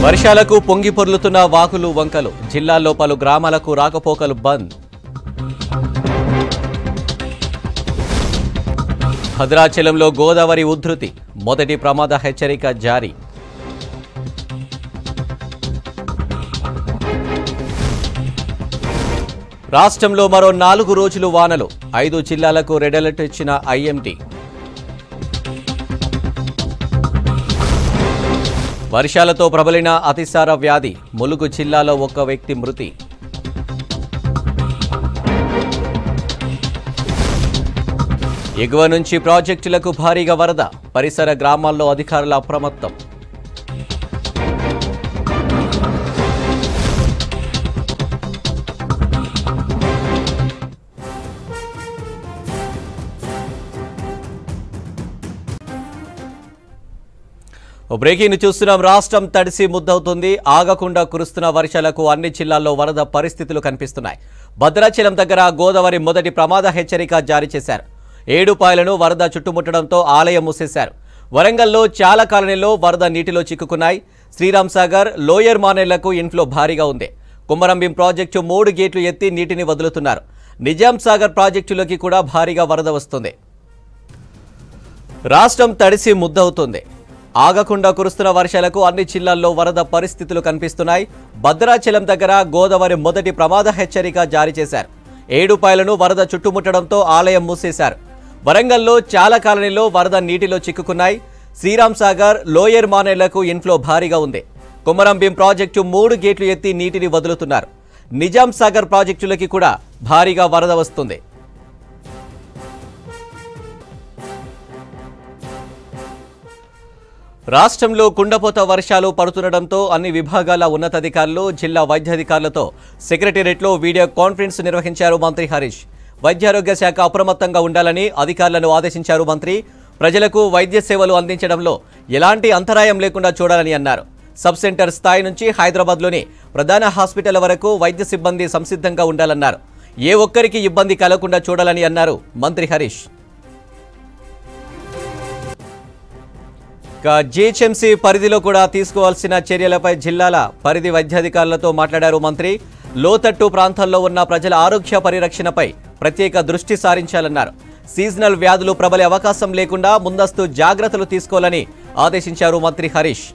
వర్షాలకు పొంగి పొర్లుతున్న వాకులు వంకలు జిల్లాల్లో పలు గ్రామాలకు రాకపోకలు బంద్ భద్రాచలంలో గోదావరి ఉధృతి మొదటి ప్రమాద హెచ్చరిక జారీ రాష్ట్రంలో మరో నాలుగు రోజులు వానలు ఐదు జిల్లాలకు రెడ్ అలర్ట్ ఇచ్చిన ఐఎంటీ వర్షాలతో ప్రబలిన అతిసార వ్యాధి ములుగు జిల్లాలో ఒక్క వ్యక్తి మృతి ఎగువ నుంచి ప్రాజెక్టులకు భారీగా వరద పరిసర గ్రామాల్లో అధికారుల అప్రమత్తం ఓ బ్రేకింగ్ ని చూస్తున్నాం రాష్ట్రం తడిసి ముద్దవుతుంది ఆగకుండా కురుస్తున్న వర్షాలకు అన్ని జిల్లాల్లో వరద పరిస్థితులు కనిపిస్తున్నాయి భద్రాచలం దగ్గర గోదావరి మొదటి ప్రమాద హెచ్చరిక జారీ చేశారు ఏడుపాయలను వరద చుట్టుముట్టడంతో ఆలయం మూసేశారు వరంగల్లో చాలా కాలనీల్లో వరద నీటిలో చిక్కుకున్నాయి శ్రీరామ్ సాగర్ లోయర్ మానేళ్లకు ఇన్ఫ్లో భారీగా ఉంది కుమ్మరంభీం ప్రాజెక్టు మూడు గేట్లు ఎత్తి నీటిని వదులుతున్నారు నిజాం సాగర్ ప్రాజెక్టులోకి కూడా భారీగా వరద వస్తుంది రాష్ట్రం తడిసి ముద్దవుతుంది ఆగకుండా కురుస్తున్న వర్షాలకు అన్ని జిల్లాల్లో వరద పరిస్థితులు కనిపిస్తున్నాయి భద్రాచలం దగ్గర గోదావరి మొదటి ప్రమాద హెచ్చరిక జారీ చేశారు ఏడుపాయలను వరద చుట్టుముట్టడంతో ఆలయం మూసేశారు వరంగల్లో చాలా కాలనీలో వరద నీటిలో చిక్కుకున్నాయి శ్రీరామ్ సాగర్ లోయర్ మానేళ్లకు ఇన్ఫ్లో భారీగా ఉంది కుమరంభీం ప్రాజెక్టు మూడు గేట్లు ఎత్తి నీటిని వదులుతున్నారు నిజాం సాగర్ ప్రాజెక్టులకి కూడా భారీగా వరద వస్తుంది రాష్ట్రంలో కుండపోత వర్షాలు పడుతుండటంతో అన్ని విభాగాల ఉన్నతాధికారులు జిల్లా వైద్యాధికారులతో సెక్రటేరియట్లో వీడియో కాన్ఫరెన్స్ నిర్వహించారు మంత్రి హరీష్ వైద్యారోగ్య శాఖ అప్రమత్తంగా ఉండాలని అధికారులను ఆదేశించారు మంత్రి ప్రజలకు వైద్య సేవలు అందించడంలో ఎలాంటి అంతరాయం లేకుండా చూడాలని అన్నారు సబ్ సెంటర్ స్థాయి నుంచి హైదరాబాద్లోని ప్రధాన హాస్పిటల్ వరకు వైద్య సిబ్బంది సంసిద్ధంగా ఉండాలన్నారు ఏ ఒక్కరికి ఇబ్బంది కలగకుండా చూడాలని అన్నారు మంత్రి హరీష్ ఇక జీహెచ్ఎంసీ పరిధిలో కూడా తీసుకోవాల్సిన చర్యలపై జిల్లాల పరిధి వైద్యాధికారులతో మాట్లాడారు మంత్రి లోతట్టు ప్రాంతాల్లో ఉన్న ప్రజల ఆరోగ్య పరిరక్షణపై ప్రత్యేక దృష్టి సారించాలన్నారు సీజనల్ వ్యాధులు ప్రబలే అవకాశం లేకుండా ముందస్తు జాగ్రత్తలు తీసుకోవాలని ఆదేశించారు మంత్రి హరీష్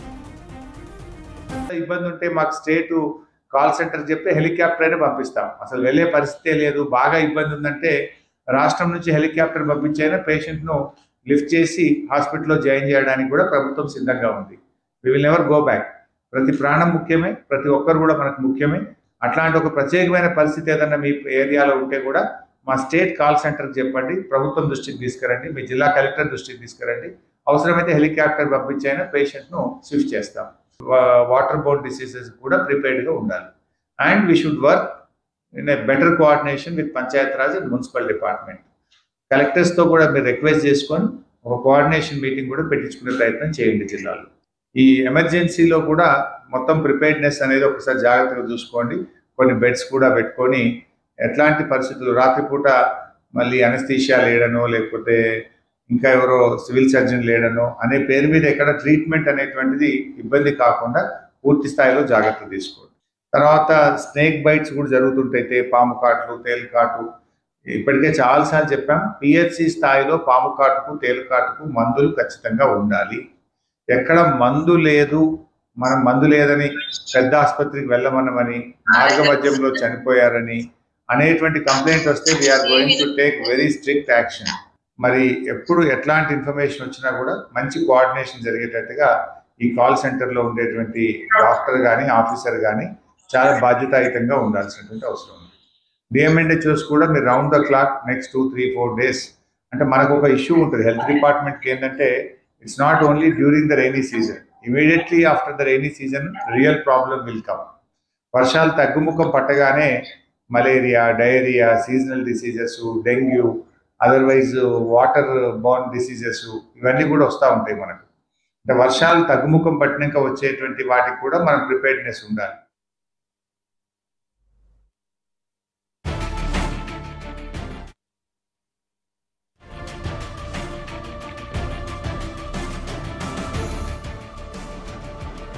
ఇబ్బంది ఉంటే మాకు స్టేట్ కాల్ సెంటర్ చెప్తే హెలికాప్టర్ అయినా పంపిస్తాం అసలు వెళ్ళే పరిస్థితే లేదు బాగా ఇబ్బంది ఉందంటే రాష్ట్రం నుంచి హెలికాప్టర్ పంపించైనా పేషెంట్ను లిఫ్ట్ చేసి హాస్పిటల్లో జాయిన్ చేయడానికి కూడా ప్రభుత్వం సిద్ధంగా ఉంది we will never go back ప్రతి ప్రాణం ముఖ్యమే ప్రతి ఒక్కరు కూడా మనకు ముఖ్యమే అట్లాంటి ఒక ప్రత్యేకమైన పరిస్థితి ఏదన్నా మీ ఏరియాలో ఉంటే కూడా మా స్టేట్ కాల్ సెంటర్కి చెప్పండి ప్రభుత్వం దృష్టికి తీసుకురండి మీ జిల్లా కలెక్టర్ దృష్టికి తీసుకురండి అవసరమైతే హెలికాప్టర్ పంపించైనా పేషెంట్ను స్విఫ్ట్ చేస్తాం వాటర్ బోర్డ్ డిసీజెస్ కూడా ప్రిపేర్డ్గా ఉండాలి and we should work in a better coordination with Panchayat Raj and municipal department కలెక్టర్స్తో కూడా మీరు రిక్వెస్ట్ చేసుకొని ఒక కోఆర్డినేషన్ మీటింగ్ కూడా పెట్టించుకునే ప్రయత్నం చేయండి జిల్లాలో ఈ ఎమర్జెన్సీలో కూడా మొత్తం ప్రిపేర్డ్నెస్ అనేది ఒకసారి జాగ్రత్తగా చూసుకోండి కొన్ని బెడ్స్ కూడా పెట్టుకొని ఎట్లాంటి పరిస్థితులు రాత్రిపూట మళ్ళీ అనస్థీషియా లేడనో లేకపోతే ఇంకా ఎవరో సివిల్ సర్జన్ లేడనో అనే పేరు మీద ఎక్కడ ట్రీట్మెంట్ అనేటువంటిది ఇబ్బంది కాకుండా పూర్తి స్థాయిలో జాగ్రత్త తీసుకోండి తర్వాత స్నేక్ బైట్స్ కూడా జరుగుతుంటాయి పాము కాట్లు తేలికాటు ఇప్పటికే చాలాసార్లు చెప్పాం పిహెచ్సి స్థాయిలో పాము కాటుకు తేలికాటుకు మందులు ఖచ్చితంగా ఉండాలి ఎక్కడ మందు లేదు మనం మందు లేదని పెద్ద ఆసుపత్రికి వెళ్ళమనమని మార్గ మధ్యంలో చనిపోయారని అనేటువంటి కంప్లైంట్ వస్తే we are going to take very strict action మరి ఎప్పుడు ఎట్లాంటి ఇన్ఫర్మేషన్ వచ్చినా కూడా మంచి కోఆర్డినేషన్ జరిగేటట్టుగా ఈ కాల్ సెంటర్లో ఉండేటువంటి డాక్టర్ కానీ ఆఫీసర్ కానీ చాలా బాధ్యతాయుతంగా ఉండాల్సినటువంటి అవసరం ఉంది డిఎంఎన్హెచ్ఓస్ కూడా మీరు round the clock next two three four days అంటే మనకు ఒక ఇష్యూ ఉంటుంది హెల్త్ డిపార్ట్మెంట్కి ఏంటంటే it's not only during the rainy season immediately after the rainy season real problem will come వర్షాలు తగ్గుముఖం పట్టగానే malaria diarrhoea seasonal diseases dengue otherwise water borne diseases ఇవన్నీ కూడా వస్తూ ఉంటాయి మనకు అంటే వర్షాలు తగ్గుముఖం పట్టినాక వచ్చేటువంటి వాటికి కూడా మనం ప్రిపేర్డ్నెస్ ఉండాలి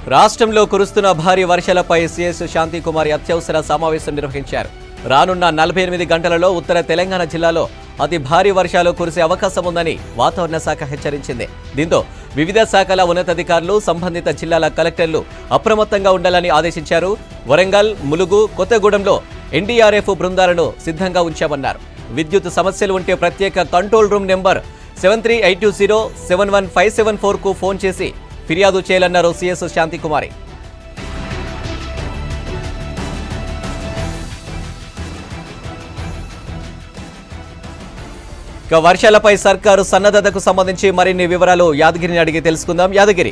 రాష్ట్రంలో కురుస్తున్న భారీ వర్షాలపై సీఎస్ శాంతికుమారి అత్యవసర సమావేశం నిర్వహించారు రానున్న నలభై ఎనిమిది గంటలలో ఉత్తర తెలంగాణ జిల్లాలో అతి భారీ వర్షాలు కురిసే అవకాశం ఉందని వాతావరణ శాఖ హెచ్చరించింది దీంతో వివిధ శాఖల ఉన్నతాధికారులు సంబంధిత జిల్లాల కలెక్టర్లు అప్రమత్తంగా ఉండాలని ఆదేశించారు వరంగల్ ములుగు కొత్తగూడెంలో ఎన్డీఆర్ఎఫ్ బృందాలను సిద్ధంగా ఉంచామన్నారు విద్యుత్ సమస్యలు ఉంటే ప్రత్యేక control room number seven three eight two zero seven one five seven ఫోర్కు ఫోన్ చేసి ఫిర్యాదు చేయాలన్నారు సీఎస్ శాంతికుమారి ఇక వర్షాలపై సర్కారు సన్నద్ధతకు సంబంధించి మరిన్ని వివరాలు యాదగిరిని అడిగి తెలుసుకుందాం యాదగిరి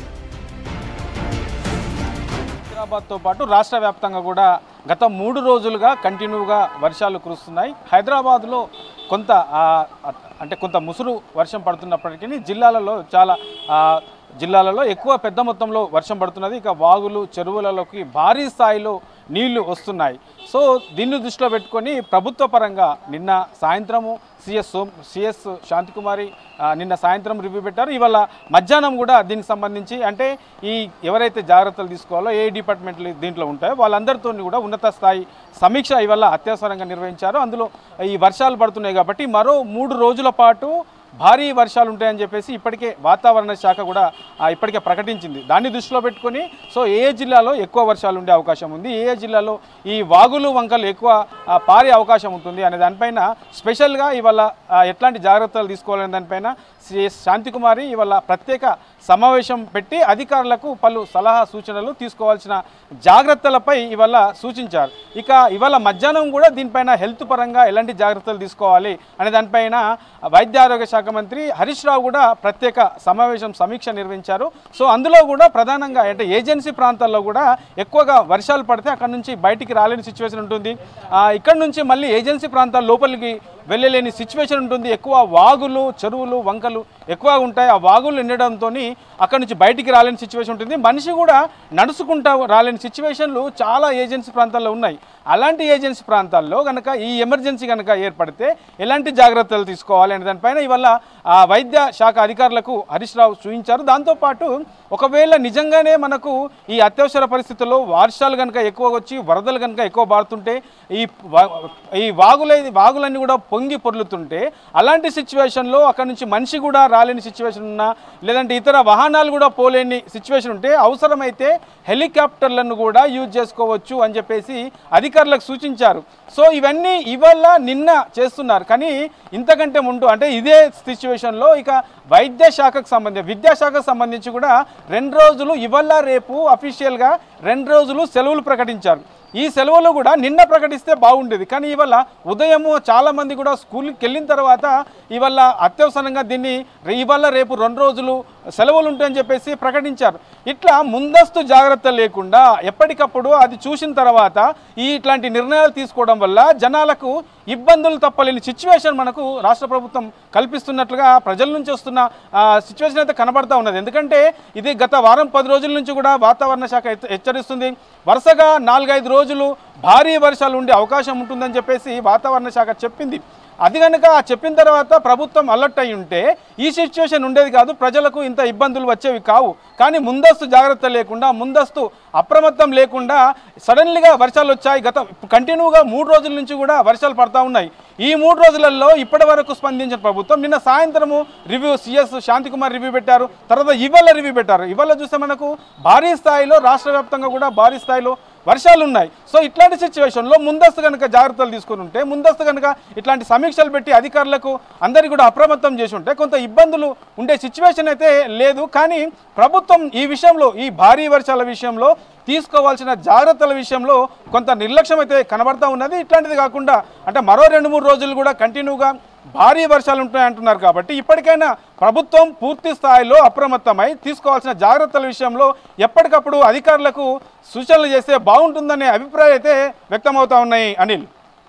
హైదరాబాద్తో పాటు రాష్ట్ర వ్యాప్తంగా కూడా గత మూడు రోజులుగా కంటిన్యూగా వర్షాలు కురుస్తున్నాయి హైదరాబాద్లో కొంత ఆ, అంటే కొంత ముసురు వర్షం పడుతున్నప్పటికీ జిల్లాలలో చాలా ఆ, జిల్లాలలో ఎక్కువ పెద్ద మొత్తంలో వర్షం పడుతున్నది ఇక వాగులు చెరువులలోకి భారీ స్థాయిలో నీళ్లు వస్తున్నాయి సో దీన్ని దృష్టిలో పెట్టుకొని ప్రభుత్వ పరంగా నిన్న సాయంత్రము సిఎస్ సోమ్ సిఎస్ శాంతికుమారి ఆ, నిన్న సాయంత్రం రివ్యూ పెట్టారు ఇవాళ మధ్యాహ్నం కూడా దీనికి సంబంధించి అంటే ఈ ఎవరైతే జాగ్రత్తలు తీసుకోవాలో ఏ డిపార్ట్మెంట్లు దీంట్లో ఉంటాయో వాళ్ళందరితో కూడా ఉన్నత స్థాయి సమీక్ష ఇవాళ అత్యవసరంగా నిర్వహించారు అందులో ఈ వర్షాలు పడుతున్నాయి కాబట్టి మరో మూడు రోజుల పాటు భారీ వర్షాలు ఉంటాయని చెప్పేసి ఇప్పటికే వాతావరణ శాఖ కూడా ఆ, ఇప్పటికే ప్రకటించింది దాన్ని దృష్టిలో పెట్టుకొని సో ఏ ఏ జిల్లాలో ఎక్కువ వర్షాలు ఉండే అవకాశం ఉంది ఏ ఏ జిల్లాలో ఈ వాగులు వంకలు ఎక్కువ ఆ, పారే అవకాశం ఉంటుంది అనే దానిపైన స్పెషల్గా ఇవాళ ఆ, ఎట్లాంటి జాగ్రత్తలు తీసుకోవాలనే దానిపైన సిఎస్ శాంతికుమారి ఇవాళ ప్రత్యేక సమావేశం పెట్టి అధికారులకు పలు సలహా సూచనలు తీసుకోవాల్సిన జాగ్రత్తలపై ఇవాళ సూచించారు ఇక ఇవాళ మధ్యాహ్నం కూడా దీనిపైన హెల్త్ పరంగా ఎలాంటి జాగ్రత్తలు తీసుకోవాలి అనే దానిపైన వైద్య ఆరోగ్య శాఖ మంత్రి హరీష్ రావు కూడా ప్రత్యేక సమావేశం సమీక్ష నిర్వహించారు సో అందులో కూడా ప్రధానంగా అంటే ఏజెన్సీ ప్రాంతాల్లో కూడా ఎక్కువగా వర్షాలు పడితే అక్కడ నుంచి బయటికి రాలేని సిచ్యువేషన్ ఉంటుంది ఆ, ఇక్కడ నుంచి మళ్ళీ ఏజెన్సీ ప్రాంతాల లోపలికి వెళ్ళలేని సిచ్యువేషన్ ఉంటుంది ఎక్కువ వాగులు చెరువులు వంకలు ఎక్కువ ఉంటాయి ఆ వాగులు నిండడంతో అక్కడ నుంచి బయటికి రాలేని సిచ్యువేషన్ ఉంటుంది మనిషి కూడా నడుచుకుంటా రాలేని సిచ్యువేషన్లు చాలా ఏజెన్సీ ప్రాంతాల్లో ఉన్నాయి అలాంటి ఏజెన్సీ ప్రాంతాల్లో కనుక ఈ ఎమర్జెన్సీ కనుక ఏర్పడితే ఎలాంటి జాగ్రత్తలు తీసుకోవాలి అనే దానిపైన ఇవాళ ఆ వైద్య శాఖ అధికారులకు హరీష్ రావు చూపించారు దాంతోపాటు ఒకవేళ నిజంగానే మనకు ఈ అత్యవసర పరిస్థితుల్లో వర్షాలు కనుక ఎక్కువ వచ్చి వరదలు కనుక ఎక్కువ బారుతుంటే ఈ వా- ఈ వాగుల వాగులన్నీ కూడా పొంగి పొర్లుతుంటే అలాంటి సిచ్యువేషన్లో అక్కడ నుంచి మనిషి కూడా రాలేని సిచ్యువేషన్ ఉన్నా లేదంటే ఇతర వాహనాలు కూడా పోలేని సిచ్యువేషన్ ఉంటే అవసరమైతే హెలికాప్టర్లను కూడా యూజ్ చేసుకోవచ్చు అని చెప్పేసి అధికారులకు సూచించారు సో ఇవన్నీ ఇవాళ నిన్న చేస్తున్నారు కానీ ఇంతకంటే ముందు అంటే ఇదే సిచ్యువేషన్లో ఇక వైద్య శాఖకు సంబంధించి విద్యాశాఖకు సంబంధించి కూడా రెండు రోజులు ఇవాళ రేపు అఫీషియల్గా రెండు రోజులు సెలవులు ప్రకటించారు ఈ సెలవులు కూడా నిన్న ప్రకటిస్తే బాగుండేది కానీ ఇవాళ ఉదయము చాలా మంది కూడా స్కూల్కి వెళ్ళిన తర్వాత ఇవాళ అత్యవసరంగా దీన్ని రే- ఇవాళ రేపు రెండు రోజులు సెలవులు ఉంటాయని చెప్పేసి ప్రకటించారు ఇట్లా ముందస్తు జాగ్రత్త లేకుండా ఎప్పటికప్పుడు అది చూసిన తర్వాత ఈ ఇట్లాంటి నిర్ణయాలు తీసుకోవడం వల్ల జనాలకు ఇబ్బందులు తప్పలేని సిచ్యువేషన్ మనకు రాష్ట్ర ప్రభుత్వం కల్పిస్తున్నట్లుగా ప్రజల నుంచి వస్తున్న సిచ్యువేషన్ అయితే కనబడతా ఉన్నది ఎందుకంటే ఇది గత వారం పది రోజుల నుంచి కూడా వాతావరణ శాఖ హెచ్చ- హెచ్చరిస్తుంది వరుసగా నాలుగైదు రోజులు భారీ వర్షాలు ఉండే అవకాశం ఉంటుందని చెప్పేసి వాతావరణ శాఖ చెప్పింది అది కనుక చెప్పిన తర్వాత ప్రభుత్వం అలర్ట్ అయి ఉంటే ఈ సిచ్యువేషన్ ఉండేది కాదు ప్రజలకు ఇంత ఇబ్బందులు వచ్చేవి కావు కానీ ముందస్తు జాగ్రత్త లేకుండా ముందస్తు అప్రమత్తం లేకుండా సడన్లీగా వర్షాలు వచ్చాయి గత కంటిన్యూగా మూడు రోజుల నుంచి కూడా వర్షాలు పడతా ఉన్నాయి ఈ మూడు రోజులలో ఇప్పటి వరకు స్పందించిన ప్రభుత్వం నిన్న సాయంత్రము రివ్యూ సిఎస్ శాంతికుమార్ రివ్యూ పెట్టారు తర్వాత ఇవాళ రివ్యూ పెట్టారు ఇవాళ చూస్తే మనకు భారీ స్థాయిలో రాష్ట్ర వ్యాప్తంగా కూడా భారీ స్థాయిలో వర్షాలు ఉన్నాయి సో ఇట్లాంటి సిచ్యువేషన్లో ముందస్తు కనుక జాగ్రత్తలు తీసుకుని ఉంటే ముందస్తు కనుక ఇట్లాంటి సమీక్షలు పెట్టి అధికారులకు అందరికీ కూడా అప్రమత్తం చేసి ఉంటే కొంత ఇబ్బందులు ఉండే సిచ్యువేషన్ అయితే లేదు కానీ ప్రభుత్వం ఈ విషయంలో ఈ భారీ వర్షాల విషయంలో తీసుకోవాల్సిన జాగ్రత్తల విషయంలో కొంత నిర్లక్ష్యం అయితే కనబడతా ఉన్నది ఇట్లాంటిది కాకుండా అంటే మరో రెండు మూడు రోజులు కూడా కంటిన్యూగా భారీ వర్షాలు ఉంటాయి అంటున్నారు కాబట్టి ఇప్పటికైనా ప్రభుత్వం పూర్తి స్థాయిలో అప్రమత్తమై తీసుకోవాల్సిన జాగ్రత్తల విషయంలో ఎప్పటికప్పుడు అధికారులకు సూచనలు చేస్తే బాగుంటుందనే అభిప్రాయం అయితే వ్యక్తమవుతా ఉన్నాయి Anil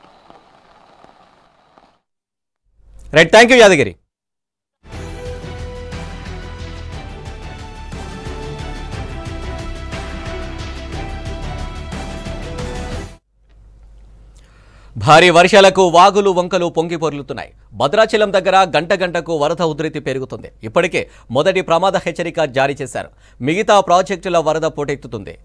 right thank you Yadagiri భారీ వర్షాలకు వాగులు వంకలు పొంగి పొర్లుతున్నాయి భద్రాచలం దగ్గర గంట గంటకు వరద ఉధృతి పెరుగుతుంది ఇప్పటికే మొదటి ప్రమాద హెచ్చరిక జారీ చేశారు మిగతా ప్రాజెక్టుల వరద పోటెత్తుతుంది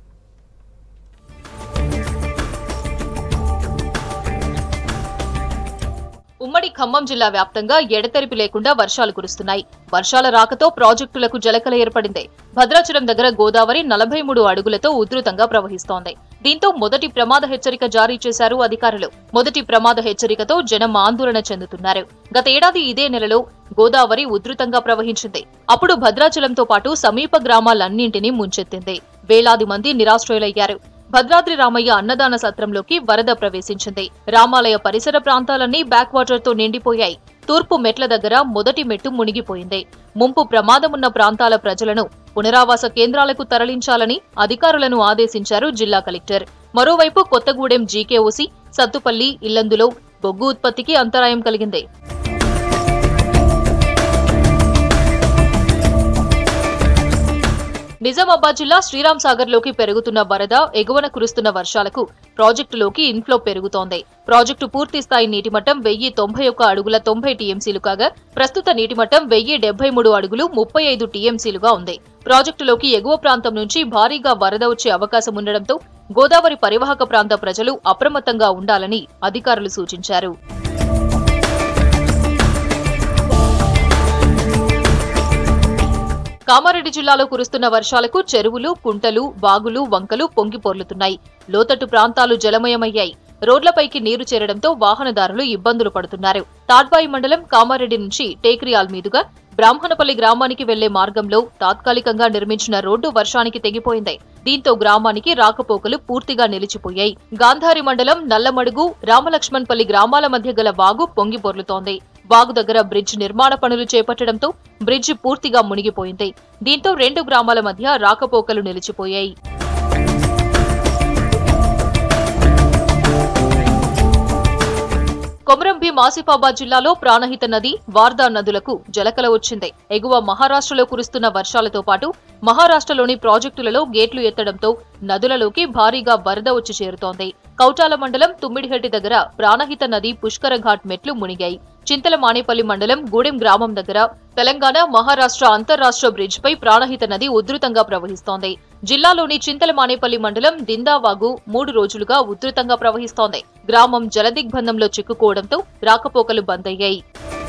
ఉమ్మడి ఖమ్మం జిల్లా వ్యాప్తంగా ఎడతెరిపి లేకుండా వర్షాలు కురుస్తున్నాయి వర్షాల రాకతో ప్రాజెక్టులకు జలకల ఏర్పడింది భద్రాచలం దగ్గర గోదావరి నలభై మూడు అడుగులతో ఉధృతంగా ప్రవహిస్తోంది దీంతో మొదటి ప్రమాద హెచ్చరిక జారీ చేశారు అధికారులు మొదటి ప్రమాద హెచ్చరికతో జనం ఆందోళన చెందుతున్నారు గత ఏడాది ఇదే నెలలో గోదావరి ఉధృతంగా ప్రవహించింది అప్పుడు భద్రాచలంతో పాటు సమీప గ్రామాలన్నింటినీ ముంచెత్తింది వేలాది మంది నిరాశ్రయులయ్యారు భద్రాద్రి రామయ్య అన్నదాన సత్రంలోకి వరద ప్రవేశించింది రామాలయ పరిసర ప్రాంతాలన్నీ బ్యాక్ వాటర్ తో నిండిపోయాయి తూర్పు మెట్ల దగ్గర మొదటి మెట్టు మునిగిపోయింది ముంపు ప్రమాదమున్న ప్రాంతాల ప్రజలను పునరావాస కేంద్రాలకు తరలించాలని అధికారులను ఆదేశించారు జిల్లా కలెక్టర్ మరోవైపు కొత్తగూడెం జీకేఓసి సత్తుపల్లి ఇల్లందులో బొగ్గు ఉత్పత్తికి అంతరాయం కలిగింది నిజామాబాద్ జిల్లా శ్రీరామ్ సాగర్ లోకి పెరుగుతున్న వరద ఎగువన కురుస్తున్న వర్షాలకు ప్రాజెక్టులోకి ఇన్ఫ్లో పెరుగుతోంది ప్రాజెక్టు పూర్తి స్థాయి నీటిమట్టం వెయ్యి తొంభై ఒక్క అడుగుల తొంభై టీఎంసీలు కాగా ప్రస్తుత నీటిమట్టం వెయ్యి డెబ్బై మూడు అడుగులు ముప్పై ఐదు టీఎంసీలుగా ఉంది ప్రాజెక్టులోకి ఎగువ ప్రాంతం నుంచి భారీగా వరద వచ్చే అవకాశం ఉండడంతో గోదావరి పరివాహక ప్రాంత ప్రజలు అప్రమత్తంగా ఉండాలని అధికారులు సూచించారు కామారెడ్డి జిల్లాలో కురుస్తున్న వర్షాలకు చెరువులు కుంటలు వాగులు వంకలు పొంగి పొర్లుతున్నాయి లోతట్టు ప్రాంతాలు జలమయమయ్యాయి రోడ్లపైకి నీరు చేరడంతో వాహనదారులు ఇబ్బందులు పడుతున్నారు తాడ్బాయి మండలం కామారెడ్డి నుంచి టేక్రియాల్ మీదుగా బ్రాహ్మణపల్లి గ్రామానికి వెళ్లే మార్గంలో తాత్కాలికంగా నిర్మించిన రోడ్డు వర్షానికి తెగిపోయింది దీంతో గ్రామానికి రాకపోకలు పూర్తిగా నిలిచిపోయాయి గాంధారి మండలం నల్లమడుగు రామలక్ష్మణపల్లి గ్రామాల మధ్య గల వాగు పొంగి పొర్లుతోంది వాగు దగ్గర బ్రిడ్జ్ నిర్మాణ పనులు చేపట్టడంతో బ్రిడ్జ్ పూర్తిగా మునిగిపోయింది దీంతో రెండు గ్రామాల మధ్య రాకపోకలు నిలిచిపోయాయి కొమరం భీం ఆసిఫాబాద్ జిల్లాలో ప్రాణహిత నది వార్దా నదులకు జలకల వచ్చింది ఎగువ మహారాష్ట్రలో కురుస్తున్న వర్షాలతో పాటు మహారాష్ట్రలోని ప్రాజెక్టులలో గేట్లు ఎత్తడంతో నదులలోకి భారీగా వరద వచ్చి చేరుతోంది కౌటాల మండలం తుమ్మిడిహెట్టి దగ్గర ప్రాణహిత నది పుష్కర ఘాట్ మెట్లు మునిగాయి చింతల మానేపల్లి మండలం గూడెం గ్రామం దగ్గర తెలంగాణ మహారాష్ట్ర అంతర్రాష్ట్ర బ్రిడ్జ్ పై ప్రాణహిత నది ఉధృతంగా ప్రవహిస్తోంది జిల్లాలోని చింతల మానేపల్లి మండలం దిందావాగు మూడు రోజులుగా ఉధృతంగా ప్రవహిస్తోంది గ్రామం జలదిగ్బంధంలో చిక్కుకోవడంతో రాకపోకలు బంద్ అయ్యాయి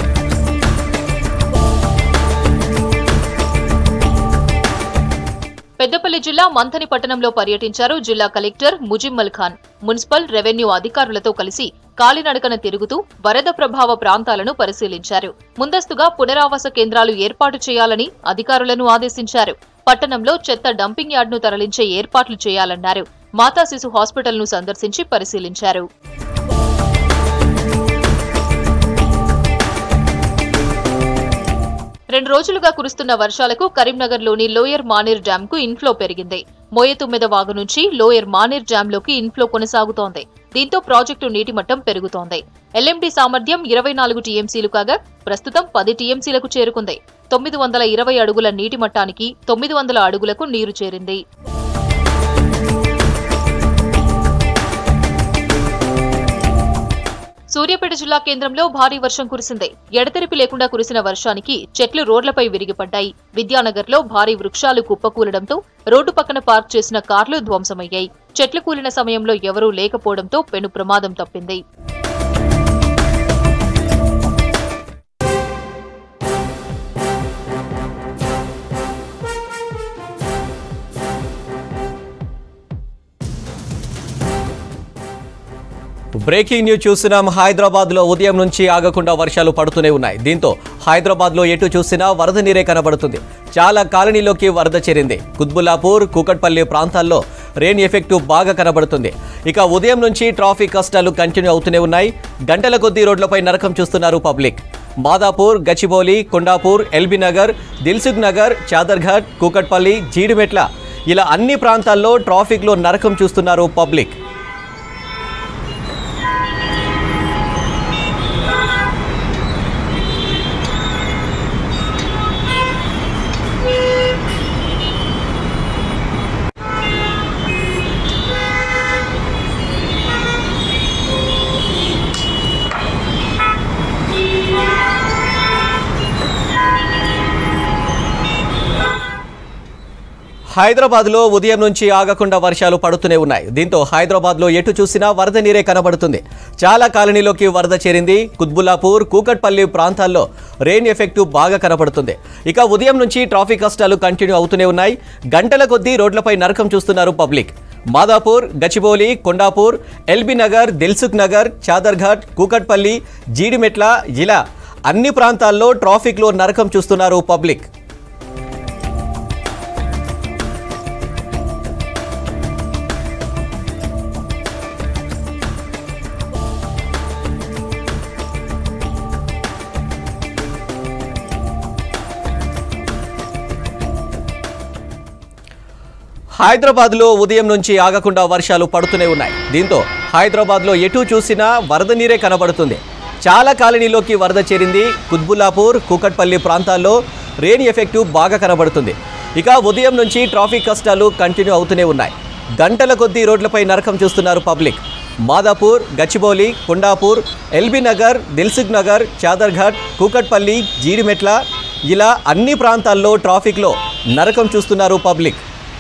పెద్దపల్లి జిల్లా మంథని పట్టణంలో పర్యటించారు జిల్లా collector Muzammil Khan municipal revenue అధికారులతో కలిసి కాలినడకన తిరుగుతూ వరద ప్రభావ ప్రాంతాలను పరిశీలించారు ముందస్తుగా పునరావాస కేంద్రాలు ఏర్పాటు చేయాలని అధికారులను ఆదేశించారు పట్టణంలో చెత్త డంపింగ్ యార్డ్ను తరలించే ఏర్పాట్లు చేయాలన్నారు మాతా శిశు హాస్పిటల్ను సందర్శించి పరిశీలించారు రెండు రోజులుగా కురుస్తున్న వర్షాలకు కరీంనగర్లోని లోయర్ మానేర్ డ్యాంకు ఇన్ఫ్లో పెరిగింది మోయతుమ్మెద వాగు నుంచి లోయర్ మానేర్ డ్యాంలోకి ఇన్ఫ్లో కొనసాగుతోంది దీంతో ప్రాజెక్టు నీటి మట్టం పెరుగుతోంది ఎల్ఎండి సామర్థ్యం ఇరవై నాలుగు టీఎంసీలు కాగా ప్రస్తుతం పది టీఎంసీలకు చేరుకుంది తొమ్మిది వందల ఇరవై అడుగుల నీటి మట్టానికి తొమ్మిది వందల అడుగులకు నీరు చేరింది సూర్యాపేట జిల్లా కేంద్రంలో భారీ వర్షం కురిసింది ఎడతెరిపి లేకుండా కురిసిన వర్షానికి చెట్లు రోడ్లపై విరిగిపడ్డాయి విద్యానగర్లో భారీ వృక్షాలు కుప్పకూలడంతో రోడ్డు పక్కన పార్క్ చేసిన కార్లు ధ్వంసమయ్యాయి చెట్లు కూలిన సమయంలో ఎవరూ లేకపోవడంతో పెను ప్రమాదం తప్పింది బ్రేకింగ్ న్యూస్ చూస్తున్నాం హైదరాబాద్ లో ఉదయం నుంచి ఆగకుండా వర్షాలు పడుతూనే ఉన్నాయి దీంతో హైదరాబాద్ లో ఎటు చూసినా వరద నీరే కనబడుతుంది చాలా కాలనీలోకి వరద చేరింది కుత్బుల్లాపూర్ కూకట్పల్లి ప్రాంతాల్లో రెయిన్ ఎఫెక్ట్ బాగా కనబడుతుంది ఇక ఉదయం నుంచి ట్రాఫిక్ కష్టాలు కంటిన్యూ అవుతూనే ఉన్నాయి గంటల కొద్దీ రోడ్లపై నరకం చూస్తున్నారు పబ్లిక్ మాదాపూర్ గచ్చిబౌలి కొండాపూర్ ఎల్బీ నగర్ దిల్సుఖ్ నగర్ చాదర్ఘాట్ కూకట్పల్లి జీడిమెట్ల ఇలా అన్ని ప్రాంతాల్లో ట్రాఫిక్లో నరకం చూస్తున్నారు పబ్లిక్ హైదరాబాద్లో ఉదయం నుంచి ఆగకుండా వర్షాలు పడుతూనే ఉన్నాయి దీంతో హైదరాబాద్లో ఎటు చూసినా వరద నీరే కనబడుతుంది చాలా కాలనీలోకి వరద చేరింది కుత్బుల్లాపూర్ కూకట్పల్లి ప్రాంతాల్లో రెయిన్ ఎఫెక్ట్ బాగా కనబడుతుంది ఇక ఉదయం నుంచి ట్రాఫిక్ కష్టాలు కంటిన్యూ అవుతూనే ఉన్నాయి గంటల కొద్దీ రోడ్లపై నరకం చూస్తున్నారు పబ్లిక్ మాదాపూర్ గచ్చిబౌలి కొండాపూర్ ఎల్బీ నగర్ దిల్సుఖ్ నగర్ చాదర్ఘాట్ కూకట్పల్లి జీడిమెట్ల ఇలా అన్ని ప్రాంతాల్లో ట్రాఫిక్లో నరకం చూస్తున్నారు పబ్లిక్ హైదరాబాద్లో ఉదయం నుంచి ఆగకుండా వర్షాలు పడుతూనే ఉన్నాయి దీంతో హైదరాబాద్లో ఎటు చూసినా వరద నీరే కనబడుతుంది చాలా కాలనీలోకి వరద చేరింది కుత్బుల్లాపూర్ కూకట్పల్లి ప్రాంతాల్లో రెయిన్ ఎఫెక్టు బాగా కనబడుతుంది ఇక ఉదయం నుంచి ట్రాఫిక్ కష్టాలు కంటిన్యూ అవుతూనే ఉన్నాయి గంటల కొద్దీ రోడ్లపై నరకం చూస్తున్నారు పబ్లిక్ మాదాపూర్ గచ్చిబౌలి కొండాపూర్ ఎల్బీ నగర్ దిల్సుఖ్ నగర్ చాదర్ఘాట్ కూకట్పల్లి జీడిమెట్ల ఇలా అన్ని ప్రాంతాల్లో ట్రాఫిక్లో నరకం చూస్తున్నారు పబ్లిక్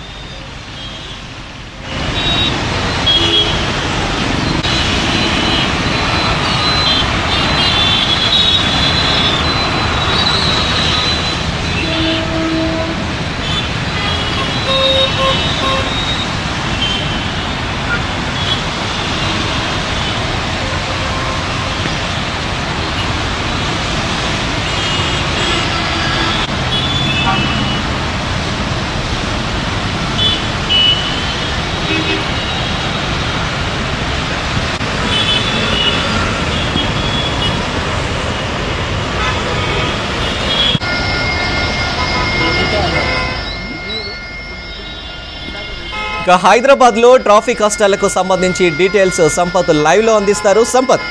ఇక హైదరాబాద్ లో ట్రాఫిక్ కష్టాలకు సంబంధించి డీటెయిల్స్ సంపత్ లైవ్ లో అందిస్తారు సంపత్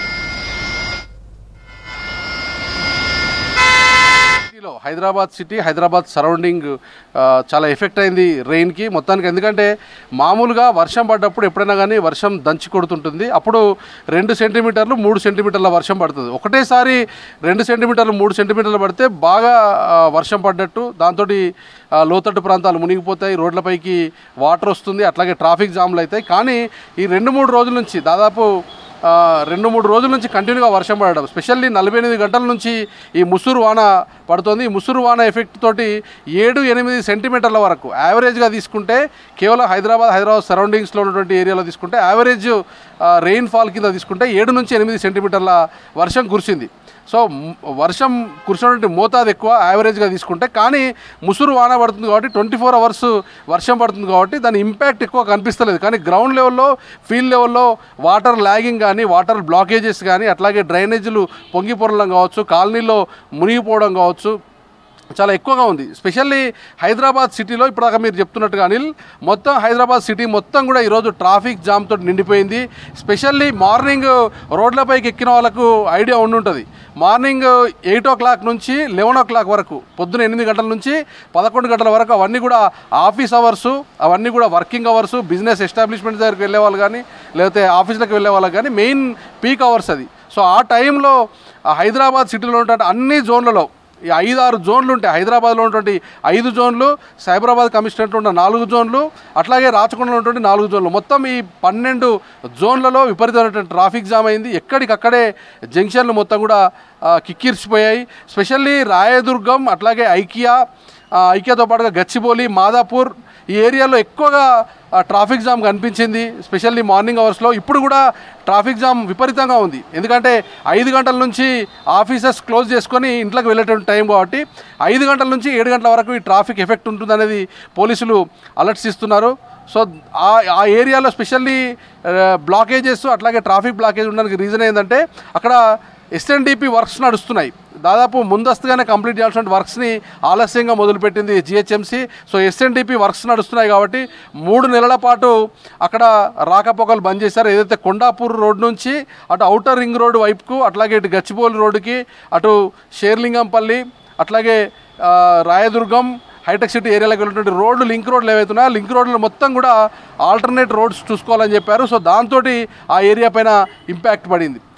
సిటీలో హైదరాబాద్ సిటీ హైదరాబాద్ సరౌండింగ్ ఆ, చాలా ఎఫెక్ట్ అయింది రెయిన్కి మొత్తానికి ఎందుకంటే మామూలుగా వర్షం పడ్డప్పుడు ఎప్పుడైనా కానీ వర్షం దంచి కొడుతుంటుంది అప్పుడు రెండు సెంటీమీటర్లు మూడు సెంటీమీటర్ల వర్షం పడుతుంది ఒకటేసారి రెండు సెంటీమీటర్లు మూడు సెంటీమీటర్లు పడితే బాగా ఆ, వర్షం పడ్డట్టు దాంతో లోతట్టు ప్రాంతాలు మునిగిపోతాయి రోడ్లపైకి వాటర్ వస్తుంది అట్లాగే ట్రాఫిక్ జామ్లు అవుతాయి కానీ ఈ రెండు మూడు రోజుల నుంచి దాదాపు ఆ, రెండు మూడు రోజుల నుంచి కంటిన్యూగా వర్షం పడడం స్పెషల్లీ నలభై ఎనిమిది గంటల నుంచి ఈ ముసురు వాన పడుతుంది ఈ ముసురు వాన ఎఫెక్ట్ తోటి ఏడు ఎనిమిది సెంటీమీటర్ల వరకు యావరేజ్గా తీసుకుంటే కేవలం హైదరాబాద్ హైదరాబాద్ సరౌండింగ్స్లో ఉన్నటువంటి ఏరియాలో తీసుకుంటే యావరేజ్ రెయిన్ ఫాల్ కింద తీసుకుంటే ఏడు నుంచి ఎనిమిది సెంటీమీటర్ల వర్షం కురిసింది సో మ్- వర్షం కురిసినటువంటి మోతాదు ఎక్కువ యావరేజ్గా తీసుకుంటే కానీ ముసురు వాన పడుతుంది కాబట్టి ట్వంటీ ఫోర్ అవర్స్ వర్షం పడుతుంది కాబట్టి దాని ఇంపాక్ట్ ఎక్కువ కనిపిస్తలేదు కానీ గ్రౌండ్ లెవెల్లో ఫీల్డ్ లెవెల్లో వాటర్ ల్యాగింగ్ కానీ వాటర్ బ్లాకేజెస్ కానీ అట్లాగే డ్రైనేజీలు పొంగి పొరలం కావచ్చు కాలనీలో మునిగిపోవడం కావచ్చు చాలా ఎక్కువగా ఉంది స్పెషల్లీ హైదరాబాద్ సిటీలో ఇప్పటిదాకా మీరు చెప్తున్నట్టుగా అనిల్ మొత్తం హైదరాబాద్ సిటీ మొత్తం కూడా ఈరోజు ట్రాఫిక్ జామ్ తోటి నిండిపోయింది స్పెషల్లీ మార్నింగ్ రోడ్లపైకి ఎక్కిన వాళ్ళకు ఐడియా ఉండి ఉంటుంది మార్నింగ్ ఎయిట్ ఓ క్లాక్ నుంచి లెవెన్ ఓ క్లాక్ వరకు పొద్దున ఎనిమిది గంటల నుంచి పదకొండు గంటల వరకు అవన్నీ కూడా ఆఫీస్ అవర్స్ అవన్నీ కూడా వర్కింగ్ అవర్స్ బిజినెస్ ఎస్టాబ్లిష్మెంట్ దగ్గరికి వెళ్ళే వాళ్ళు కానీ లేకపోతే ఆఫీసులకు వెళ్ళే వాళ్ళకి కానీ మెయిన్ పీక్ అవర్స్ అది సో ఆ టైంలో ఆ హైదరాబాద్ సిటీలో ఉన్నటువంటి అన్ని జోన్లలో ఈ ఐదు ఆరు జోన్లు ఉంటాయి హైదరాబాద్లో ఉన్నటువంటి ఐదు జోన్లు సైబరాబాద్ కమిషనరేట్ ఉన్న నాలుగు జోన్లు అట్లాగే రాచకొండలో ఉన్నటువంటి నాలుగు జోన్లు మొత్తం ఈ పన్నెండు జోన్లలో విపరీతమైనటువంటి ట్రాఫిక్ జామ్ అయింది ఎక్కడికక్కడే జంక్షన్లు మొత్తం కూడా ఆ, కిక్కిర్చిపోయాయి స్పెషల్లీ రాయదుర్గం అట్లాగే ఐకియా ఆ, ఐకియాతో పాటుగా గచ్చిబౌలి మాదాపూర్ ఈ ఏరియాలో ఎక్కువగా ఆ, ట్రాఫిక్ జామ్ కనిపించింది స్పెషల్లీ మార్నింగ్ అవర్స్లో ఇప్పుడు కూడా ట్రాఫిక్ జామ్ విపరీతంగా ఉంది ఎందుకంటే ఐదు గంటల నుంచి ఆఫీసెస్ క్లోజ్ చేసుకొని ఇంట్లోకి వెళ్ళేటువంటి టైం కాబట్టి ఐదు గంటల నుంచి ఏడు గంటల వరకు ఈ ట్రాఫిక్ ఎఫెక్ట్ ఉంటుందనేది పోలీసులు అలర్ట్స్ ఇస్తున్నారు సో ఆ ఆ ఏరియాలో స్పెషల్లీ బ్లాకేజెస్ అట్లాగే ట్రాఫిక్ బ్లాకేజ్ ఉండడానికి రీజన్ ఏంటంటే అక్కడ ఎస్ఎన్డిపి వర్క్స్ నడుస్తున్నాయి దాదాపు ముందస్తుగానే కంప్లీట్ చేయాల్సిన వర్క్స్ని ఆలస్యంగా మొదలుపెట్టింది జిహెచ్ఎంసి సో ఎస్ఎన్డిపి వర్క్స్ నడుస్తున్నాయి కాబట్టి మూడు నెలల పాటు అక్కడ రాకపోకలు బంద్ చేశారు ఏదైతే కొండాపూర్ రోడ్ నుంచి అటు ఔటర్ రింగ్ రోడ్ వైపుకు అట్లాగే ఇటు గచ్చిబౌలి రోడ్డుకి అటు షేర్లింగంపల్లి అట్లాగే ఆ, రాయదుర్గం హైటెక్ సిటీ ఏరియాలోకి వెళ్ళినటువంటి రోడ్లు లింక్ రోడ్లు ఏవైతే ఉన్నాయో ఆ లింక్ రోడ్లు మొత్తం కూడా ఆల్టర్నేట్ రోడ్స్ చూసుకోవాలని చెప్పారు సో దాంతో ఆ ఏరియా పైన ఇంపాక్ట్ పడింది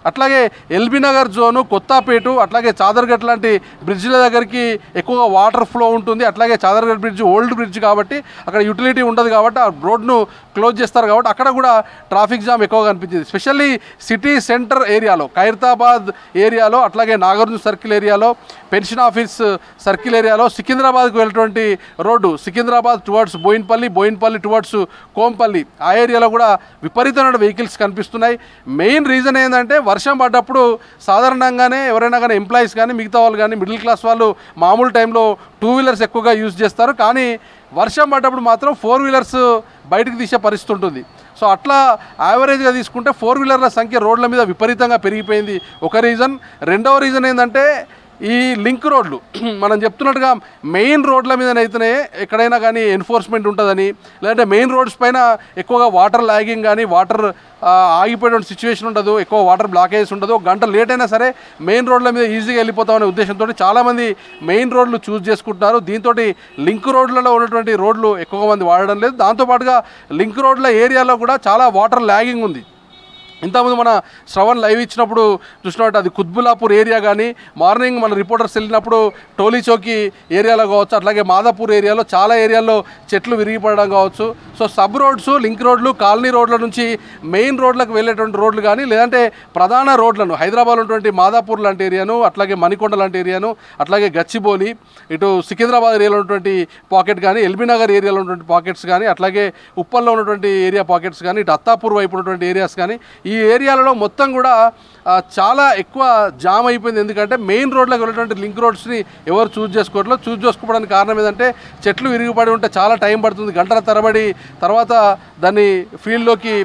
అట్లాగే ఎల్బీ నగర్ జోను కొత్తపేట అట్లాగే చాదర్గట్ లాంటి బ్రిడ్జ్ల దగ్గరికి ఎక్కువగా వాటర్ ఫ్లో ఉంటుంది అట్లాగే చాదర్గట్ బ్రిడ్జ్ ఓల్డ్ బ్రిడ్జ్ కాబట్టి అక్కడ యూటిలిటీ ఉండదు కాబట్టి ఆ రోడ్ను క్లోజ్ చేస్తారు కాబట్టి అక్కడ కూడా ట్రాఫిక్ జామ్ ఎక్కువగా కనిపించింది స్పెషల్లీ సిటీ సెంటర్ ఏరియాలో ఖైరతాబాద్ ఏరియాలో అట్లాగే నాగార్జున సర్కిల్ ఏరియాలో పెన్షన్ ఆఫీస్ సర్కిల్ ఏరియాలో సికింద్రాబాద్కు వెళ్ళేటువంటి road Secunderabad towards Bowenpally Bowenpally towards Kompally ఆ ఏరియాలో కూడా విపరీతమైన వెహికల్స్ కనిపిస్తున్నాయి మెయిన్ రీజన్ ఏంటంటే వర్షం పడ్డప్పుడు సాధారణంగానే ఎవరైనా కానీ ఎంప్లాయీస్ కానీ మిగతా వాళ్ళు కానీ మిడిల్ క్లాస్ వాళ్ళు మామూలు టైంలో టూ వీలర్స్ ఎక్కువగా యూజ్ చేస్తారు కానీ వర్షం పడ్డప్పుడు మాత్రం ఫోర్ వీలర్స్ బయటకు తీసే పరిస్థితి ఉంటుంది సో అట్లా యావరేజ్గా తీసుకుంటే ఫోర్ వీలర్ల సంఖ్య రోడ్ల మీద విపరీతంగా పెరిగిపోయింది ఒక రీజన్ రెండవ రీజన్ ఏంటంటే ఈ లింక్ రోడ్లు మనం చెప్తున్నట్టుగా మెయిన్ రోడ్ల మీదనైతేనే ఎక్కడైనా కానీ ఎన్ఫోర్స్మెంట్ ఉంటుందని లేదంటే మెయిన్ రోడ్స్ పైన ఎక్కువగా వాటర్ లాగింగ్ కానీ వాటర్ ఆగిపోయిన సిచ్యువేషన్ ఉండదు ఎక్కువ వాటర్ బ్లాకేజ్ ఉండదు ఒక గంట లేట్ అయినా సరే మెయిన్ రోడ్ల మీద ఈజీగా వెళ్ళిపోతామనే ఉద్దేశంతో చాలామంది మెయిన్ రోడ్లు చూస్ చేసుకుంటున్నారు దీంతో లింక్ రోడ్లలో ఉన్నటువంటి రోడ్లు ఎక్కువ మంది వాడడం లేదు దాంతోపాటుగా లింక్ రోడ్ల ఏరియాలో కూడా చాలా వాటర్ లాగింగ్ ఉంది ఇంతకుముందు మన శ్రవణ్ లైవ్ ఇచ్చినప్పుడు చూసినట్టు అది కుత్బులాపూర్ ఏరియా కానీ మార్నింగ్ మన రిపోర్టర్స్ వెళ్ళినప్పుడు టోలీ చౌకీ ఏరియాలో కావచ్చు అట్లాగే మాదాపూర్ ఏరియాలో చాలా ఏరియాల్లో చెట్లు విరిగిపడడం కావచ్చు సో సబ్ రోడ్స్ లింక్ రోడ్లు కాలనీ రోడ్ల నుంచి మెయిన్ రోడ్లకు వెళ్ళేటువంటి రోడ్లు కానీ లేదంటే ప్రధాన రోడ్లను హైదరాబాద్ ఉన్నటువంటి మాదాపూర్ లాంటి ఏరియాను అట్లాగే మణికొండ లాంటి ఏరియాను అట్లాగే గచ్చిబౌలి ఇటు సికింద్రాబాద్ ఏరియాలో ఉన్నటువంటి పాకెట్ కానీ ఎల్బీ నగర్ ఏరియాలో ఉన్నటువంటి పాకెట్స్ కానీ అట్లాగే ఉప్పల్లో ఉన్నటువంటి ఏరియా పాకెట్స్ కానీ ఇటు అత్తాపూర్ వైపు ఉన్నటువంటి ఏరియాస్ కానీ ఈ ఏరియాలలో మొత్తం కూడా ఆ, చాలా ఎక్కువ జామ్ అయిపోయింది ఎందుకంటే మెయిన్ రోడ్లకు వెళ్ళేటువంటి లింక్ రోడ్స్ని ఎవరు చూస్ చేసుకోవట్లేదు చూస్ చేసుకోవడానికి కారణం ఏంటంటే చెట్లు విరిగిపడి ఉంటే చాలా టైం పడుతుంది గంటల తరబడి తర్వాత దాన్ని ఫీల్డ్లోకి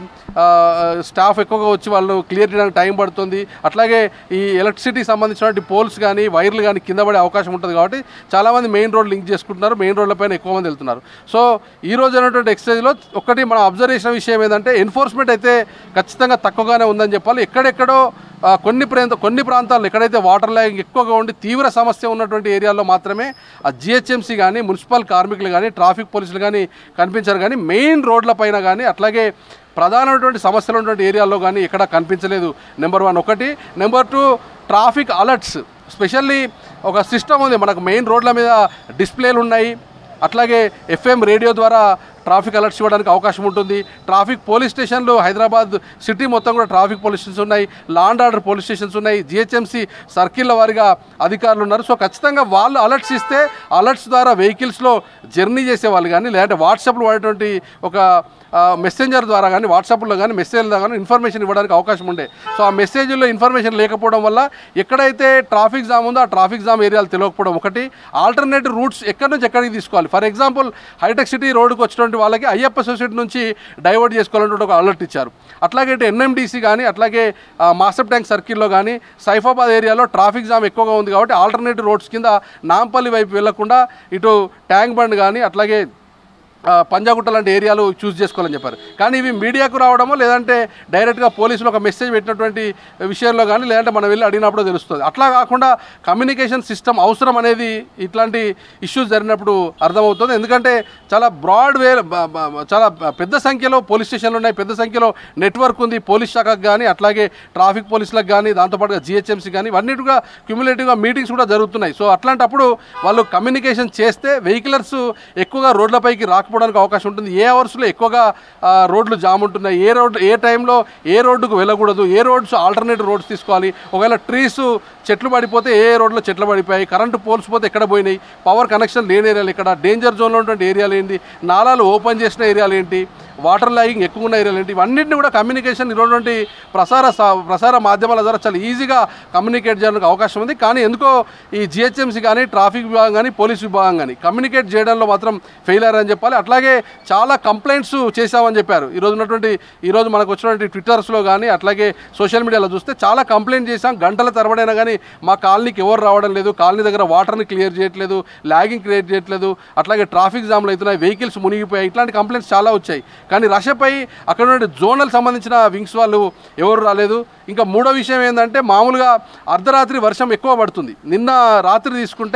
స్టాఫ్ ఎక్కువగా వచ్చి వాళ్ళు క్లియర్ చేయడానికి టైం పడుతుంది అట్లాగే ఈ ఎలక్ట్రిసిటీ సంబంధించినటువంటి పోల్స్ కానీ వైర్లు కానీ కింద పడే అవకాశం ఉంటుంది కాబట్టి చాలామంది మెయిన్ రోడ్ లింక్ చేసుకుంటున్నారు మెయిన్ రోడ్ల పైన ఎక్కువ మంది వెళ్తున్నారు సో ఈ రోజు అయినటువంటి ఎక్సైజ్లో ఒకటి మనం అబ్జర్వ్ చేసిన విషయం ఏంటంటే ఎన్ఫోర్స్మెంట్ అయితే ఖచ్చితంగా తక్కువగానే ఉందని చెప్పాలి ఎక్కడెక్కడో ఆ, కొన్ని ప్రాంత కొన్ని ప్రాంతాల్లో ఎక్కడైతే వాటర్ లాగింగ్ ఎక్కువగా ఉండి తీవ్ర సమస్య ఉన్నటువంటి ఏరియాల్లో మాత్రమే ఆ జిహెచ్ఎంసీ కానీ మున్సిపల్ కార్మికులు కానీ ట్రాఫిక్ పోలీసులు కానీ కనిపించారు కానీ మెయిన్ రోడ్ల పైన కానీ అట్లాగే ప్రధానమైనటువంటి సమస్యలు ఉన్నటువంటి ఏరియాల్లో కానీ ఎక్కడ కనిపించలేదు నెంబర్ వన్ ఒకటి number two traffic alerts specially ఒక సిస్టమ్ ఉంది మనకు మెయిన్ రోడ్ల మీద డిస్ప్లేలు ఉన్నాయి అట్లాగే ఎఫ్ఎం రేడియో ద్వారా ట్రాఫిక్ అలర్ట్స్ ఇవ్వడానికి అవకాశం ఉంటుంది ట్రాఫిక్ పోలీస్ స్టేషన్లు హైదరాబాద్ సిటీ మొత్తం కూడా ట్రాఫిక్ పోలీస్ స్టేషన్స్ ఉన్నాయి లాండ్ ఆర్డర్ పోలీస్ స్టేషన్స్ ఉన్నాయి జిహెచ్ఎంసీ సర్కిల్ల వారిగా అధికారులు ఉన్నారు సో ఖచ్చితంగా వాళ్ళు అలర్ట్స్ ఇస్తే అలర్ట్స్ ద్వారా వెహికల్స్లో జర్నీ చేసేవాళ్ళు కానీ లేదంటే వాట్సాప్లో వాడేటువంటి ఒక మెసెంజర్ ద్వారా కానీ వాట్సాప్లో కానీ మెసేజ్ ద్వారా కానీ ఇన్ఫర్మేషన్ ఇవ్వడానికి అవకాశం ఉండే సో ఆ మెసేజ్లో ఇన్ఫర్మేషన్ లేకపోవడం వల్ల ఎక్కడైతే ట్రాఫిక్ జామ్ ఉందో ఆ ట్రాఫిక్ జామ్ ఏరియాలు తెలియకపోవడం ఒకటి ఆల్టర్నేటివ్ రూట్స్ ఎక్కడి నుంచి ఎక్కడికి తీసుకోవాలి ఫర్ ఎగ్జాంపుల్ హైటెక్ సిటీ రోడ్డుకు వచ్చినటువంటి వాళ్ళకి అయ్యప్ప సొసైటీ నుంచి డైవర్ట్ చేసుకోవాలంటే ఒక అలర్ట్ ఇచ్చారు అట్లాగే ఇటు ఎన్ఎండిసి కానీ అట్లాగే ఆ, మాసప్ ట్యాంక్ సర్కిల్లో కానీ సైఫాబాద్ ఏరియాలో ట్రాఫిక్ జామ్ ఎక్కువగా ఉంది కాబట్టి ఆల్టర్నేటివ్ రోడ్స్ కింద నాంపల్లి వైపు వెళ్లకుండా ఇటు ట్యాంక్ బండ్ కానీ అట్లాగే ఆ, పంజాగుట్ట లాంటి ఏరియాలు చూస్ చేసుకోవాలని చెప్పారు కానీ ఇవి మీడియాకు రావడమో లేదంటే డైరెక్ట్గా పోలీసులు ఒక మెసేజ్ పెట్టినటువంటి విషయంలో కానీ లేదంటే మనం వెళ్ళి అడిగినప్పుడు తెలుస్తుంది అట్లా కాకుండా కమ్యూనికేషన్ సిస్టమ్ అవసరం అనేది ఇట్లాంటి ఇష్యూస్ జరిగినప్పుడు అర్థమవుతుంది ఎందుకంటే చాలా బ్రాడ్ వే బ- బ- చాలా పెద్ద సంఖ్యలో పోలీస్ స్టేషన్లు ఉన్నాయి పెద్ద సంఖ్యలో నెట్వర్క్ ఉంది పోలీస్ శాఖకు కానీ అట్లాగే ట్రాఫిక్ పోలీసులకు కానీ దాంతోపాటుగా జిహెచ్ఎంసీ కానీ ఇవన్నిటిగా క్యూములేటివ్గా మీటింగ్స్ కూడా జరుగుతున్నాయి సో అట్లాంటప్పుడు వాళ్ళు కమ్యూనికేషన్ చేస్తే వెహికలర్స్ ఎక్కువగా రోడ్లపైకి రాకపోవడానికి అవకాశం ఉంటుంది ఏ అవర్స్లో ఎక్కువగా ఆ, రోడ్లు జామ్ ఉంటున్నాయి ఏ రోడ్ ఏ టైంలో ఏ రోడ్డుకు వెళ్ళకూడదు ఏ రోడ్స్ ఆల్టర్నేటివ్ రోడ్స్ తీసుకోవాలి ఒకవేళ ట్రీస్ చెట్లు పడిపోతే ఏ రోడ్లో చెట్లు పడిపోయాయి కరెంటు పోల్స్ పోతే ఎక్కడ పోయినాయి పవర్ కనెక్షన్ లేని ఏరియాలు ఇక్కడ డేంజర్ జోన్లో ఉన్నటువంటి ఏరియాలు ఏంటి నాలాలు ఓపెన్ చేసిన ఏరియాలు ఏంటి వాటర్ లాగింగ్ ఎక్కువ ఉన్న ఏరియాలు ఏంటి ఇవన్నింటిని కూడా కమ్యూనికేషన్ ఇటువంటి ప్రసార సా- ప్రసార మాధ్యమాల ద్వారా చాలా ఈజీగా కమ్యూనికేట్ చేయడానికి అవకాశం ఉంది కానీ ఎందుకో ఈ జిహెచ్ఎంసీ కానీ ట్రాఫిక్ విభాగం కానీ పోలీస్ విభాగం కానీ కమ్యూనికేట్ చేయడంలో మాత్రం ఫెయిల్ అయ్యారని చెప్పాలి అట్లాగే చాలా కంప్లైంట్స్ చేశామని చెప్పారు ఈరోజు ఉన్నటువంటి ఈరోజు మనకు వచ్చినటువంటి ట్విట్టర్స్లో కానీ అట్లాగే సోషల్ మీడియాలో చూస్తే చాలా కంప్లైంట్ చేశాం గంటల తరబడైనా కానీ మా కాలనీకి ఎవరు రావడం లేదు కాలనీ దగ్గర వాటర్ని క్లియర్ చేయట్లేదు లాగింగ్ క్రియేట్ చేయట్లేదు అట్లాగే ట్రాఫిక్ జామ్లు అవుతున్నాయి వెహికల్స్ మునిగిపోయాయి ఇట్లాంటి కంప్లైంట్స్ చాలా వచ్చాయి కానీ రషపై అక్కడ నుండి జోనల్ సంబంధించిన వింగ్స్ వాళ్ళు ఎవరు రాలేదు ఇంకా మూడో విషయం ఏంటంటే మామూలుగా అర్ధరాత్రి వర్షం ఎక్కువ పడుతుంది నిన్న రాత్రి తీసుకుంటే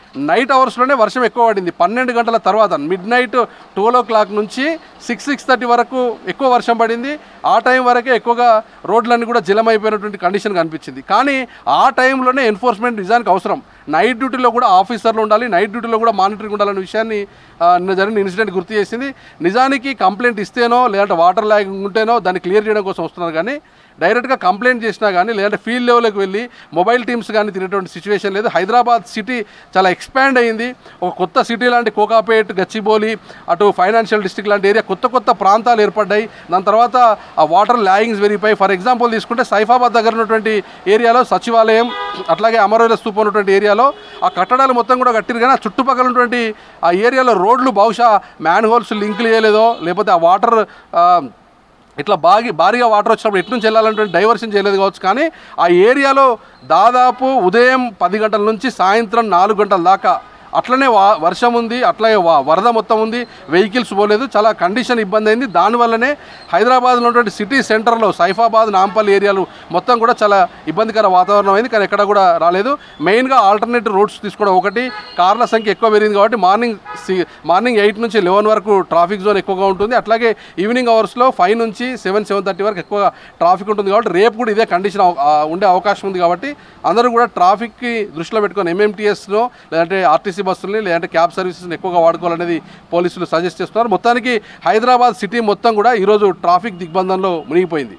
నైట్ అవర్స్లోనే వర్షం ఎక్కువ పడింది పన్నెండు గంటల తర్వాత midnight twelve o'clock నుంచి సిక్స్ సిక్స్ థర్టీ వరకు ఎక్కువ వర్షం పడింది ఆ టైం వరకే ఎక్కువగా రోడ్లన్నీ కూడా జలమైపోయినటువంటి కండిషన్ కనిపించింది కానీ ఆ టైంలోనే ఎన్ఫోర్స్మెంట్ నిజానికి అవసరం నైట్ డ్యూటీలో కూడా ఆఫీసర్లు ఉండాలి నైట్ డ్యూటీలో కూడా మానిటరింగ్ ఉండాలనే విషయాన్ని ఆ, నిన్న జరిగిన ఇన్సిడెంట్ గుర్తు చేసింది నిజానికి కంప్లైంట్ ఇస్తేనో లేదంటే వాటర్ ల్యాగింగ్ ఉంటేనో దాన్ని క్లియర్ చేయడం కోసం వస్తున్నారు కానీ డైరెక్ట్గా కంప్లైంట్ చేసినా కానీ లేదంటే ఫీల్డ్ లెవెల్కి వెళ్ళి మొబైల్ టీమ్స్ కానీ తినేటువంటి సిచ్యువేషన్ లేదు హైదరాబాద్ సిటీ చాలా ఎక్స్పాండ్ అయింది ఒక కొత్త సిటీ లాంటి కోకాపేట్ గచ్చిబౌలి అటు ఫైనాన్షియల్ డిస్ట్రిక్ట్ లాంటి ఏరియా కొత్త కొత్త ప్రాంతాలు ఏర్పడ్డాయి దాని తర్వాత ఆ వాటర్ ల్యాగింగ్స్ పెరిగిపోయి ఫర్ ఎగ్జాంపుల్ తీసుకుంటే సైఫాబాద్ దగ్గర ఉన్నటువంటి ఏరియాలో సచివాలయం అట్లాగే అమరవీర స్తూపం ఉన్నటువంటి ఏరియాలో ఆ కట్టడాలు మొత్తం కూడా కట్టిరు కానీ ఆ చుట్టుపక్కల ఉన్నటువంటి ఆ ఏరియాలో రోడ్లు బహుశా మ్యాన్ హోల్స్ లింకులు చేయలేదో లేకపోతే ఆ వాటర్ ఇట్లా బాగా భారీగా వాటర్ వచ్చినప్పుడు ఎటు నుంచి వెళ్ళాలంటే డైవర్షన్ చేయలేదు కావచ్చు కానీ ఆ ఏరియాలో దాదాపు ఉదయం పది గంటల నుంచి సాయంత్రం నాలుగు గంటల దాకా అట్లనే వా వర్షం ఉంది అట్లాగే వా- వరద మొత్తం ఉంది వెహికల్స్ పోలేదు చాలా కండిషన్ ఇబ్బంది అయింది దానివల్లనే హైదరాబాద్లో ఉన్నటువంటి సిటీ సెంటర్లో సైఫాబాద్ నాంపల్లి ఏరియాలు మొత్తం కూడా చాలా ఇబ్బందికర వాతావరణం అయింది కానీ ఎక్కడ కూడా రాలేదు మెయిన్గా ఆల్టర్నేటివ్ రూట్స్ తీసుకోవడం ఒకటి కార్ల సంఖ్య ఎక్కువ పెరిగింది కాబట్టి మార్నింగ్ సి మార్నింగ్ ఎయిట్ నుంచి లెవెన్ వరకు ట్రాఫిక్ జోన్ ఎక్కువగా ఉంటుంది అట్లాగే ఈవినింగ్ అవర్స్లో ఫైవ్ నుంచి సెవెన్ సెవెన్ థర్టీ వరకు ఎక్కువ ట్రాఫిక్ ఉంటుంది కాబట్టి రేపు కూడా ఇదే కండిషన్ అవ- ఆ, ఉండే అవకాశం ఉంది కాబట్టి అందరూ కూడా ట్రాఫిక్కి దృష్టిలో పెట్టుకొని ఎంఎంటీఎస్ను లేదంటే ఆర్టీసీ బస్సుల్ని లేదంటే క్యాబ్ సర్వీసెస్ని ఎక్కువగా వాడుకోవాలనేది పోలీసులు సజెస్ట్ చేస్తున్నారు మొత్తానికి హైదరాబాద్ సిటీ మొత్తం కూడా ఈరోజు ట్రాఫిక్ దిగ్బంధంలో మునిగిపోయింది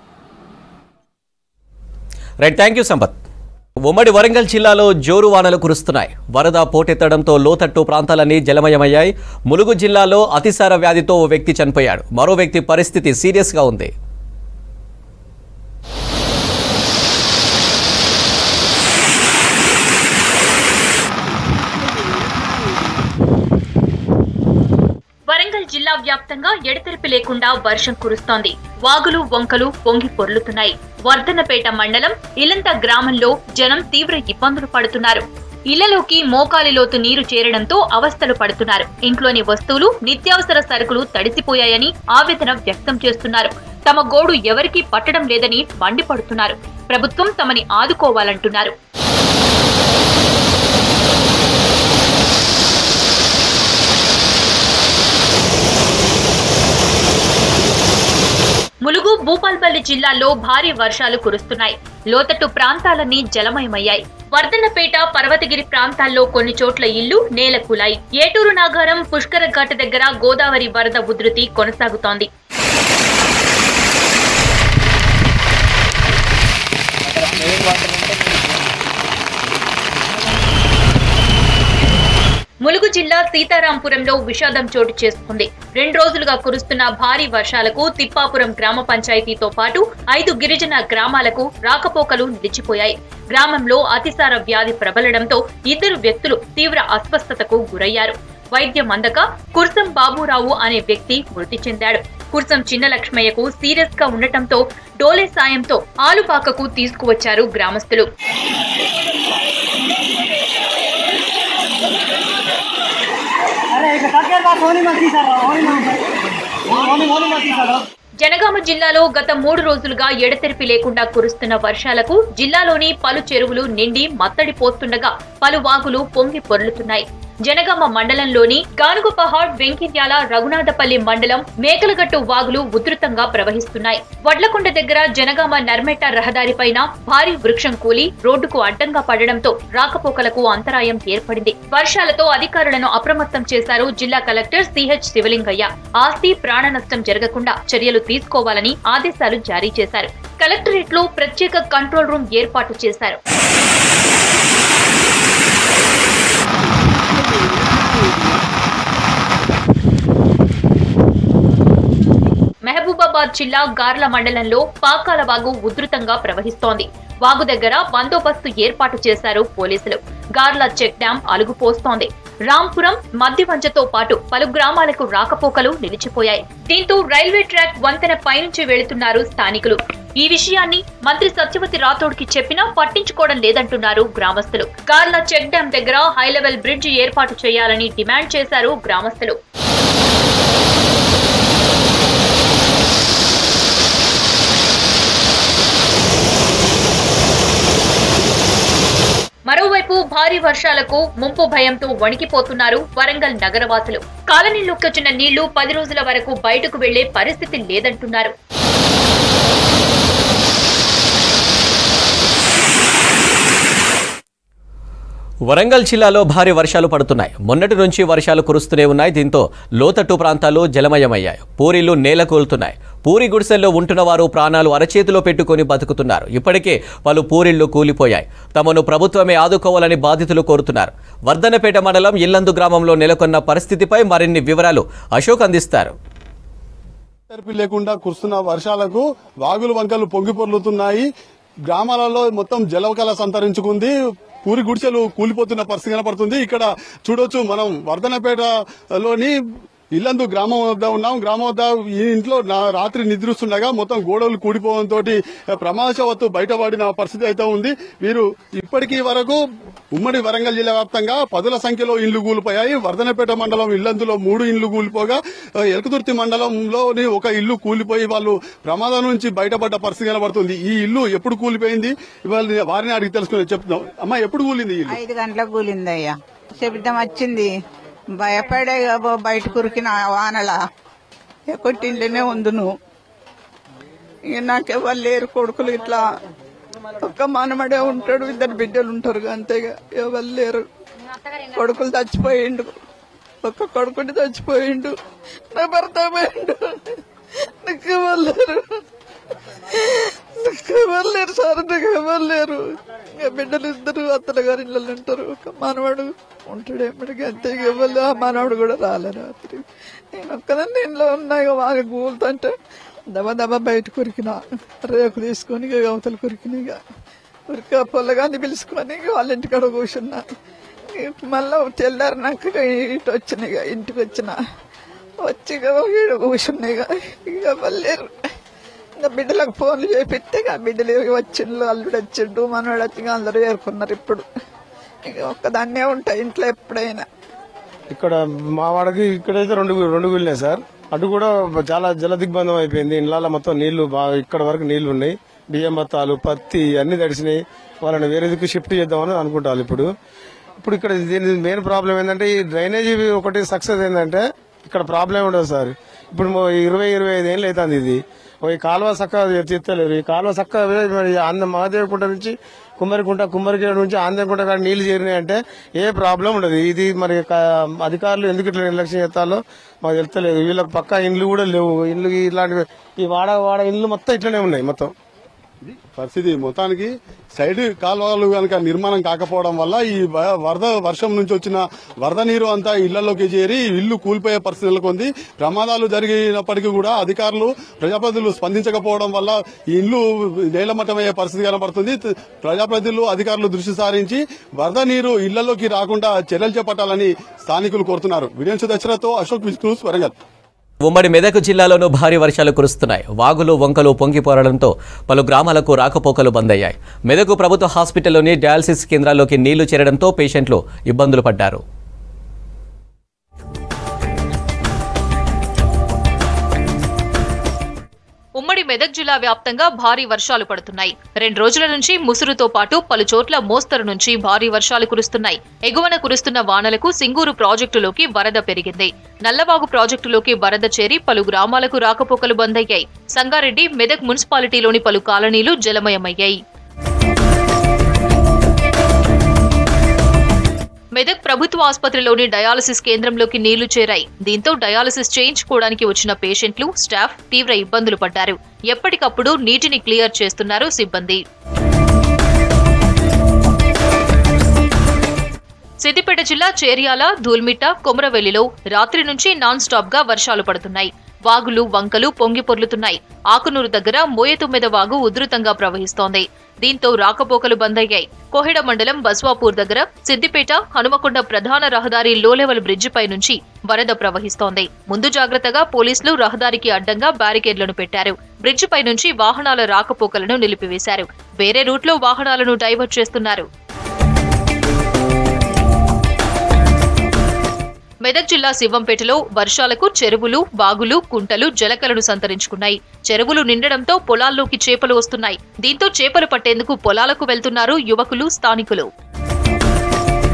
రైట్ థ్యాంక్ యూ సంపత్ ఉమ్మడి వరంగల్ జిల్లాలో జోరు వానలు కురుస్తున్నాయి వరద పోటెత్తడంతో లోతట్టు ప్రాంతాలన్నీ జలమయమయ్యాయి ములుగు జిల్లాలో అతిసార వ్యాధితో ఓ వ్యక్తి చనిపోయాడు మరో వ్యక్తి పరిస్థితి సీరియస్గా ఉంది వరంగల్ జిల్లా వ్యాప్తంగా ఎడతెరిపి లేకుండా వర్షం కురుస్తోంది వాగులు వంకలు పొంగి పొర్లుతున్నాయి వర్ధనపేట మండలం ఇలంత గ్రామంలో జనం తీవ్ర ఇబ్బందులు పడుతున్నారు ఇళ్లలోకి మోకాలిలోతు నీరు చేరడంతో అవస్థలు పడుతున్నారు ఇంట్లోని వస్తువులు నిత్యావసర సరుకులు తడిసిపోయాయని ఆవేదన వ్యక్తం చేస్తున్నారు తమ గోడు ఎవరికీ పట్టడం లేదని మండిపడుతున్నారు ప్రభుత్వం తమని ఆదుకోవాలంటున్నారు ములుగు భూపాల్పల్లి జిల్లాల్లో భారీ వర్షాలు కురుస్తున్నాయి లోతట్టు ప్రాంతాలన్నీ జలమయమయ్యాయి వర్ధనపేట పర్వతగిరి ప్రాంతాల్లో కొన్ని చోట్ల ఇల్లు నేలకూలాయి ఏటూరు నాగారం పుష్కర ఘాట్ దగ్గర గోదావరి వరద ఉధృతి కొనసాగుతోంది ములుగు జిల్లా సీతారాంపురంలో విషాదం చోటు చేసుకుంది రెండు రోజులుగా కురుస్తున్న భారీ వర్షాలకు తిప్పాపురం గ్రామ పంచాయతీతో పాటు ఐదు గిరిజన గ్రామాలకు రాకపోకలు నిలిచిపోయాయి గ్రామంలో అతిసార వ్యాధి ప్రబలడంతో ఇద్దరు వ్యక్తులు తీవ్ర అస్వస్థతకు గురయ్యారు వైద్యం అందక కుర్సం బాబురావు అనే వ్యక్తి మృతి చెందాడు కుర్సం చిన్న లక్ష్మయ్యకు సీరియస్ గా ఉండటంతో డోలే సాయంతో ఆలుపాకకు తీసుకువచ్చారు గ్రామస్తులు జనగామ జిల్లాలో గత మూడు రోజులుగా ఎడతెరిపి లేకుండా కురుస్తున్న వర్షాలకు జిల్లాలోని పలు చెరువులు నిండి మత్తడి పోస్తుండగా పలు వాగులు పొంగి పొర్లుతున్నాయి జనగామ మండలంలోని గానుగుపహాడ్ వెంకిన్యాల రఘునాథపల్లి మండలం మేకలగట్టు వాగులు ఉధృతంగా ప్రవహిస్తున్నాయి వడ్లకొండ దగ్గర జనగామ నర్మెట్ట రహదారిపైన భారీ వృక్షం కూలి రోడ్డుకు అడ్డంగా పడడంతో రాకపోకలకు అంతరాయం ఏర్పడింది వర్షాలతో అధికారులను అప్రమత్తం చేశారు జిల్లా కలెక్టర్ సిహెచ్ శివలింగయ్య ఆస్తి ప్రాణ నష్టం జరగకుండా చర్యలు తీసుకోవాలని ఆదేశాలు జారీ చేశారు కలెక్టరేట్ లో ప్రత్యేక కంట్రోల్ రూమ్ ఏర్పాటు చేశారు మహబూబాబాద్ జిల్లా గార్ల మండలంలో పాకాల వాగు ఉధృతంగా ప్రవహిస్తోంది వాగు దగ్గర బందోబస్తు ఏర్పాటు చేశారు పోలీసులు గార్ల చెక్ డ్యాం అలుగుపోస్తోంది రాంపురం మద్దివంచతో పాటు పలు గ్రామాలకు రాకపోకలు నిలిచిపోయాయి దీంతో రైల్వే ట్రాక్ వంతెన పైనుంచి వెళుతున్నారు స్థానికులు ఈ విషయాన్ని మంత్రి సత్యవతి రాథోడ్కి చెప్పినా పట్టించుకోవడం లేదంటున్నారు గ్రామస్తులు గార్ల చెక్ డ్యాం దగ్గర హై లెవెల్ బ్రిడ్జ్ ఏర్పాటు చేయాలని డిమాండ్ చేశారు గ్రామస్తులు మరోవైపు భారీ భారీ వర్షాలకు ముంపు భయంతో వణికిపోతున్నారు వరంగల్ నగరవాసులు కాలనీలోకి వచ్చిన నీళ్లు పది రోజుల వరకు బయటకు వెళ్లే పరిస్థితి లేదంటున్నారు వరంగల్ జిల్లాలో భారీ వర్షాలు పడుతున్నాయి మొన్నటి నుంచి వర్షాలు కురుస్తూనే ఉన్నాయి దీంతో లోతట్టు ప్రాంతాలు జలమయమయ్యాయి పూరీలు నేల కూలుతున్నాయి పూరి గుడిసెల్లో ఉంటున్న వారు ప్రాణాలు అరచేతిలో పెట్టుకొని బతుకుతున్నారు ఇప్పటికే పలు పూరిళ్లు కూలిపోయాయి తమను ప్రభుత్వమే ఆదుకోవాలని బాధితులు కోరుతున్నారు వర్ధనపేట మండలం ఇల్లందు గ్రామంలో నెలకొన్న పరిస్థితిపై మరిన్ని వివరాలు అశోక్ అందిస్తారు తెరపి లేకుండా కురుస్తున్న వర్షాలకు వాగులు వంకలు పొంగి పొర్లుతున్నాయి గ్రామాలలో మొత్తం జలవకల సంతరించుకుంది పూరి గుడిసెలు కూలిపోతున్న పరిస్థితి కనపడుతుంది ఇక్కడ చూడొచ్చు మనం వర్ధనపేటలోని ఇల్లందు గ్రామం వద్ద ఉన్నాం గ్రామం వద్ద ఈ ఇంట్లో నా రాత్రి నిద్రిస్తుండగా మొత్తం గోడలు కూడిపోవడంతో ప్రమాదవత్తు బయటపడిన పరిస్థితి అయితే ఉంది వీరు ఇప్పటికీ వరకు ఉమ్మడి వరంగల్ జిల్లా వ్యాప్తంగా పదుల సంఖ్యలో ఇండ్లు కూలిపోయాయి వర్ధనపేట మండలం ఇల్లందులో మూడు ఇండ్లు కూలిపోగా ఆ, ఎలకతుర్తి మండలంలోని ఒక ఇల్లు కూలిపోయి వాళ్ళు ప్రమాదం నుంచి బయటపడ్డ పరిస్థితి కనబడుతుంది ఈ ఇల్లు ఎప్పుడు కూలిపోయింది ఇవాళ వారిని అడిగి తెలుసుకుని చెప్తున్నాం అమ్మా ఎప్పుడు కూలింది ఈ ఇల్లు ఐదు గంటలకు కూలిందయ్యా శబ్దం వచ్చింది భయపడే ఇక బయట కురికిన వానల కొట్టింట్లోనే ఉంది నువ్వు ఇక నాకెవరు లేరు కొడుకులు ఇట్లా ఒక్క మనమడే ఉంటాడు ఇద్దరు బిడ్డలు ఉంటారు అంతేగా ఎవరు లేరు కొడుకులు చచ్చిపోయిండు ఒక్క కొడుకుని చచ్చిపోయిండు నా భర్త పోయిండు నాకు ఎవరు లేరు నాకు ఎవరు లేరు సార్ నాకు ఎవరు లేరు ఇంకా బిడ్డలు ఇద్దరు అత్తల గారి ఇళ్ళలో ఉంటారు ఒక మనవాడు ఉంటాడు ఎప్పటికీ అంతే ఇక ఎవరు ఆ మనవాడు కూడా రాలే రాత్రి నేను ఒక్కదాన్ని ఇంట్లో ఉన్నా ఇక బాగా కూలుతుంటే దబ దబ బయట కొరికిన రేకు తీసుకొని ఇక అవతల కొరికిన ఇక ఉరిక పొల్లగాన్ని పిలుచుకొని ఇక వాళ్ళ ఇంటికాడ కూర్చున్నా ఇక మళ్ళా తెల్లారి నాకు ఇక ఇటు వచ్చిన ఇక ఇంటికి వచ్చిన వచ్చి ఇక ఈడ కూర్చున్నా ఇక ఇక వెళ్ళారు ఇంకా బిడ్డలకు ఫోన్లు చేపిస్తే ఇక బిడ్డలు వచ్చిండ్రు అల్లుడు వచ్చిండు మనవాడు వచ్చి ఇక అందరూ ఏరుకున్నారు ఇప్పుడు ఇక ఒక్కదాన్నే ఉంటాయి ఇంట్లో ఎప్పుడైనా ఇక్కడ మా వాడకి ఇక్కడైతే రెండు రెండు గుళ్ళే సార్ అటు కూడా చాలా జల దిగ్బంధం అయిపోయింది ఇళ్ళ మొత్తం నీళ్లు బాగా ఇక్కడ వరకు నీళ్లు ఉన్నాయి బియ్యం బత్తాలు పత్తి అన్ని తడిసినాయి వాళ్ళని వేరే దిక్కు షిఫ్ట్ చేద్దామని అనుకుంటారు ఇప్పుడు ఇప్పుడు ఇక్కడ దీని మెయిన్ ప్రాబ్లం ఏంటంటే ఈ డ్రైనేజీ ఒకటి సక్సెస్ ఏంటంటే ఇక్కడ ప్రాబ్లం ఉండదు సార్ ఇప్పుడు మొ- ఇరవై ఇరవై ఐదు ఏళ్ళు అవుతుంది ఇది ఓ ఈ కాలువ చక్కగా తీస్తలేరు ఈ కాలువ చక్కగా మరి ఆంధ్ర మహాదేవకుంట నుంచి కుమ్మరికుంట కుమ్మరికేడు నుంచి ఆంధ్రకుంట కాడ నీళ్లు చేరినాయంటే ఏ ప్రాబ్లం ఉండదు ఇది మరి క- అధికారులు ఎందుకు ఇట్లా నిర్లక్ష్యం చేస్తాలో మాకు తెలుస్తలేదు వీళ్ళకి పక్కా ఇండ్లు కూడా లేవు ఇండ్లు ఇలాంటివి ఈ వాడ వాడ ఇండ్లు మొత్తం ఇట్లనే ఉన్నాయి మొత్తం పరిస్థితి మొత్తానికి సైడ్ కాలువలు కనుక నిర్మాణం కాకపోవడం వల్ల ఈ వ- వరద వర్షం నుంచి వచ్చిన వరద నీరు అంతా ఇళ్లలోకి చేరి ఇల్లు కూలిపోయే పరిస్థితి నెలకొంది ప్రమాదాలు జరిగినప్పటికీ కూడా అధికారులు ప్రజాప్రతినిధులు స్పందించకపోవడం వల్ల ఈ ఇల్లు నేలమట్టమయ్యే పరిస్థితి కనబడుతుంది త- ప్రజాప్రతినిధులు అధికారులు దృష్టి సారించి వరద నీరు ఇళ్లలోకి రాకుండా చర్యలు చేపట్టాలని స్థానికులు కోరుతున్నారు వీడియో దశరథతో అశోక్ విష్ణూస్ వరంగల్ ఉమ్మడి మెదక్ జిల్లాలోనూ భారీ వర్షాలు కురుస్తున్నాయి వాగులు వంకలు పొంగిపోరడంతో పలు గ్రామాలకు రాకపోకలు బంద్ అయ్యాయి మెదక్ ప్రభుత్వ హాస్పిటల్లోని డయాలసిస్ కేంద్రాల్లోకి నీళ్లు చేరడంతో పేషెంట్లు ఇబ్బందులు పడ్డారు ఉమ్మడి మెదక్ జిల్లా వ్యాప్తంగా భారీ వర్షాలు పడుతున్నాయి రెండు రోజుల నుంచి ముసురుతో పాటు పలు చోట్ల మోస్తరు నుంచి భారీ వర్షాలు కురుస్తున్నాయి ఎగువన కురుస్తున్న వానలకు సింగూరు ప్రాజెక్టులోకి వరద పెరిగింది నల్లవాగు ప్రాజెక్టులోకి వరద చేరి పలు గ్రామాలకు రాకపోకలు బంద్ అయ్యాయి సంగారెడ్డి మెదక్ మున్సిపాలిటీలోని పలు కాలనీలు జలమయమయ్యాయి మెదక్ ప్రభుత్వ ఆసుపత్రిలోని డయాలసిస్ కేంద్రంలోకి నీళ్లు చేరాయి దీంతో డయాలసిస్ చేయించుకోవడానికి వచ్చిన పేషెంట్లు స్టాఫ్ తీవ్ర ఇబ్బందులు పడ్డారు ఎప్పటికప్పుడు నీటిని క్లియర్ చేస్తున్నారు సిబ్బంది సిద్దిపేట జిల్లా చేర్యాల ధూల్మిట్ట కొమరవెల్లిలో రాత్రి నుంచి నాన్ స్టాప్ గా వర్షాలు పడుతున్నాయి వాగులు వంకలు పొంగి పొర్లుతున్నాయి ఆకునూరు దగ్గర మోయతుమ్మెద వాగు ఉధృతంగా ప్రవహిస్తోంది దీంతో రాకపోకలు బంద్ అయ్యాయి కోహెడ మండలం బస్వాపూర్ దగ్గర సిద్దిపేట హనుమకొండ ప్రధాన రహదారి లో లెవెల్ బ్రిడ్జిపై నుంచి వరద ప్రవహిస్తోంది ముందు జాగ్రత్తగా పోలీసులు రహదారికి అడ్డంగా బ్యారికేడ్లను పెట్టారు బ్రిడ్జిపై నుంచి వాహనాల రాకపోకలను నిలిపివేశారు వేరే రూట్లో వాహనాలను డైవర్ట్ చేస్తున్నారు మెదక్ జిల్లా శివంపేటలో వర్షాలకు చెరువులు బాగులు కుంటలు జలకలను సంతరించుకున్నాయి చెరువులు నిండడంతో పొలాల్లోకి చేపలు వస్తున్నాయి దీంతో చేపలు పట్టేందుకు పొలాలకు వెళ్తున్నారు యువకులు స్థానికులు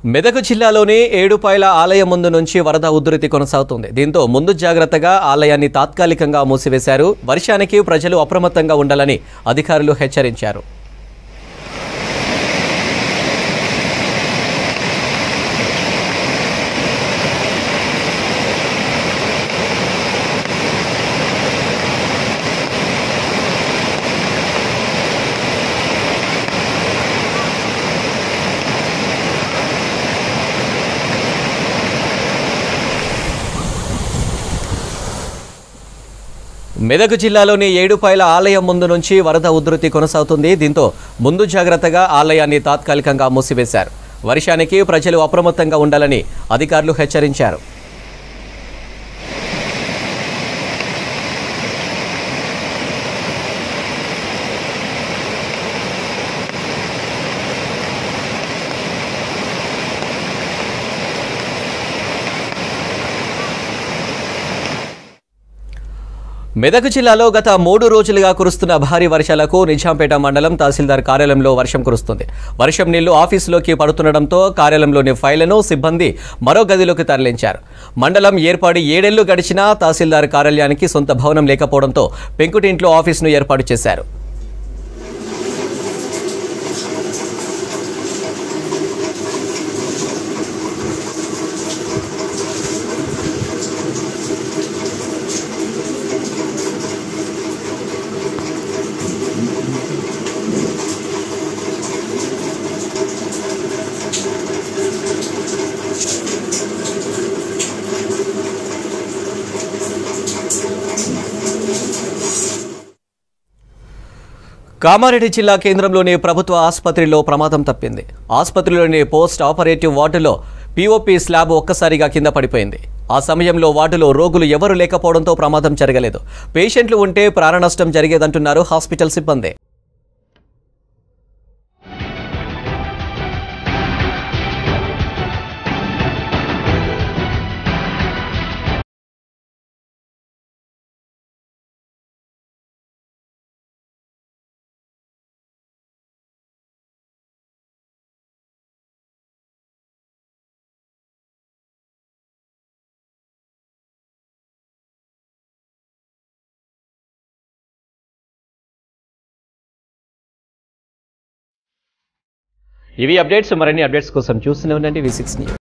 మెదక్ జిల్లాలోని ఏడుపాయల ఆలయం ముందు నుంచి వరద ఉధృతి కొనసాగుతుంది దీంతో ముందు జాగ్రత్తగా ఆలయాన్ని తాత్కాలికంగా మూసివేశారు వర్షానికి ప్రజలు అప్రమత్తంగా ఉండాలని అధికారులు హెచ్చరించారు మెదక్ జిల్లాలోని ఏడుపాయల ఆలయం ముందు నుంచి వరద ఉధృతి కొనసాగుతుంది దీంతో ముందు జాగ్రత్తగా ఆలయాన్ని తాత్కాలికంగా మూసివేశారు వర్షానికి ప్రజలు అప్రమత్తంగా ఉండాలని అధికారులు హెచ్చరించారు మెదక్ జిల్లాలో గత మూడు రోజులుగా కురుస్తున్న భారీ వర్షాలకు నిజాంపేట మండలం తహసీల్దార్ కార్యాలయంలో వర్షం కురుస్తుంది వర్షం నీళ్లు ఆఫీసులోకి పడుతుండటంతో కార్యాలయంలోని ఫైళ్లను సిబ్బంది మరో గదిలోకి తరలించారు మండలం ఏర్పాటు ఏడేళ్లు గడిచినా తహసీల్దార్ కార్యాలయానికి సొంత భవనం లేకపోవడంతో పెంకుటింట్లో ఆఫీసును ఏర్పాటు చేశారు కామారెడ్డి జిల్లా కేంద్రంలోని ప్రభుత్వ ఆసుపత్రిలో ప్రమాదం తప్పింది ఆసుపత్రిలోని పోస్ట్ ఆపరేటివ్ వార్డులో పీఓపీ స్లాబ్ ఒక్కసారిగా కింద పడిపోయింది ఆ సమయంలో వార్డులో రోగులు ఎవరు లేకపోవడంతో ప్రమాదం జరగలేదు పేషెంట్లు ఉంటే ప్రాణనష్టం జరిగేదంటున్నారు హాస్పిటల్ సిబ్బంది ఇవి అప్డేట్స్ మరిన్ని అప్డేట్స్ కోసం చూస్తూనే ఉండండి వి సిక్స్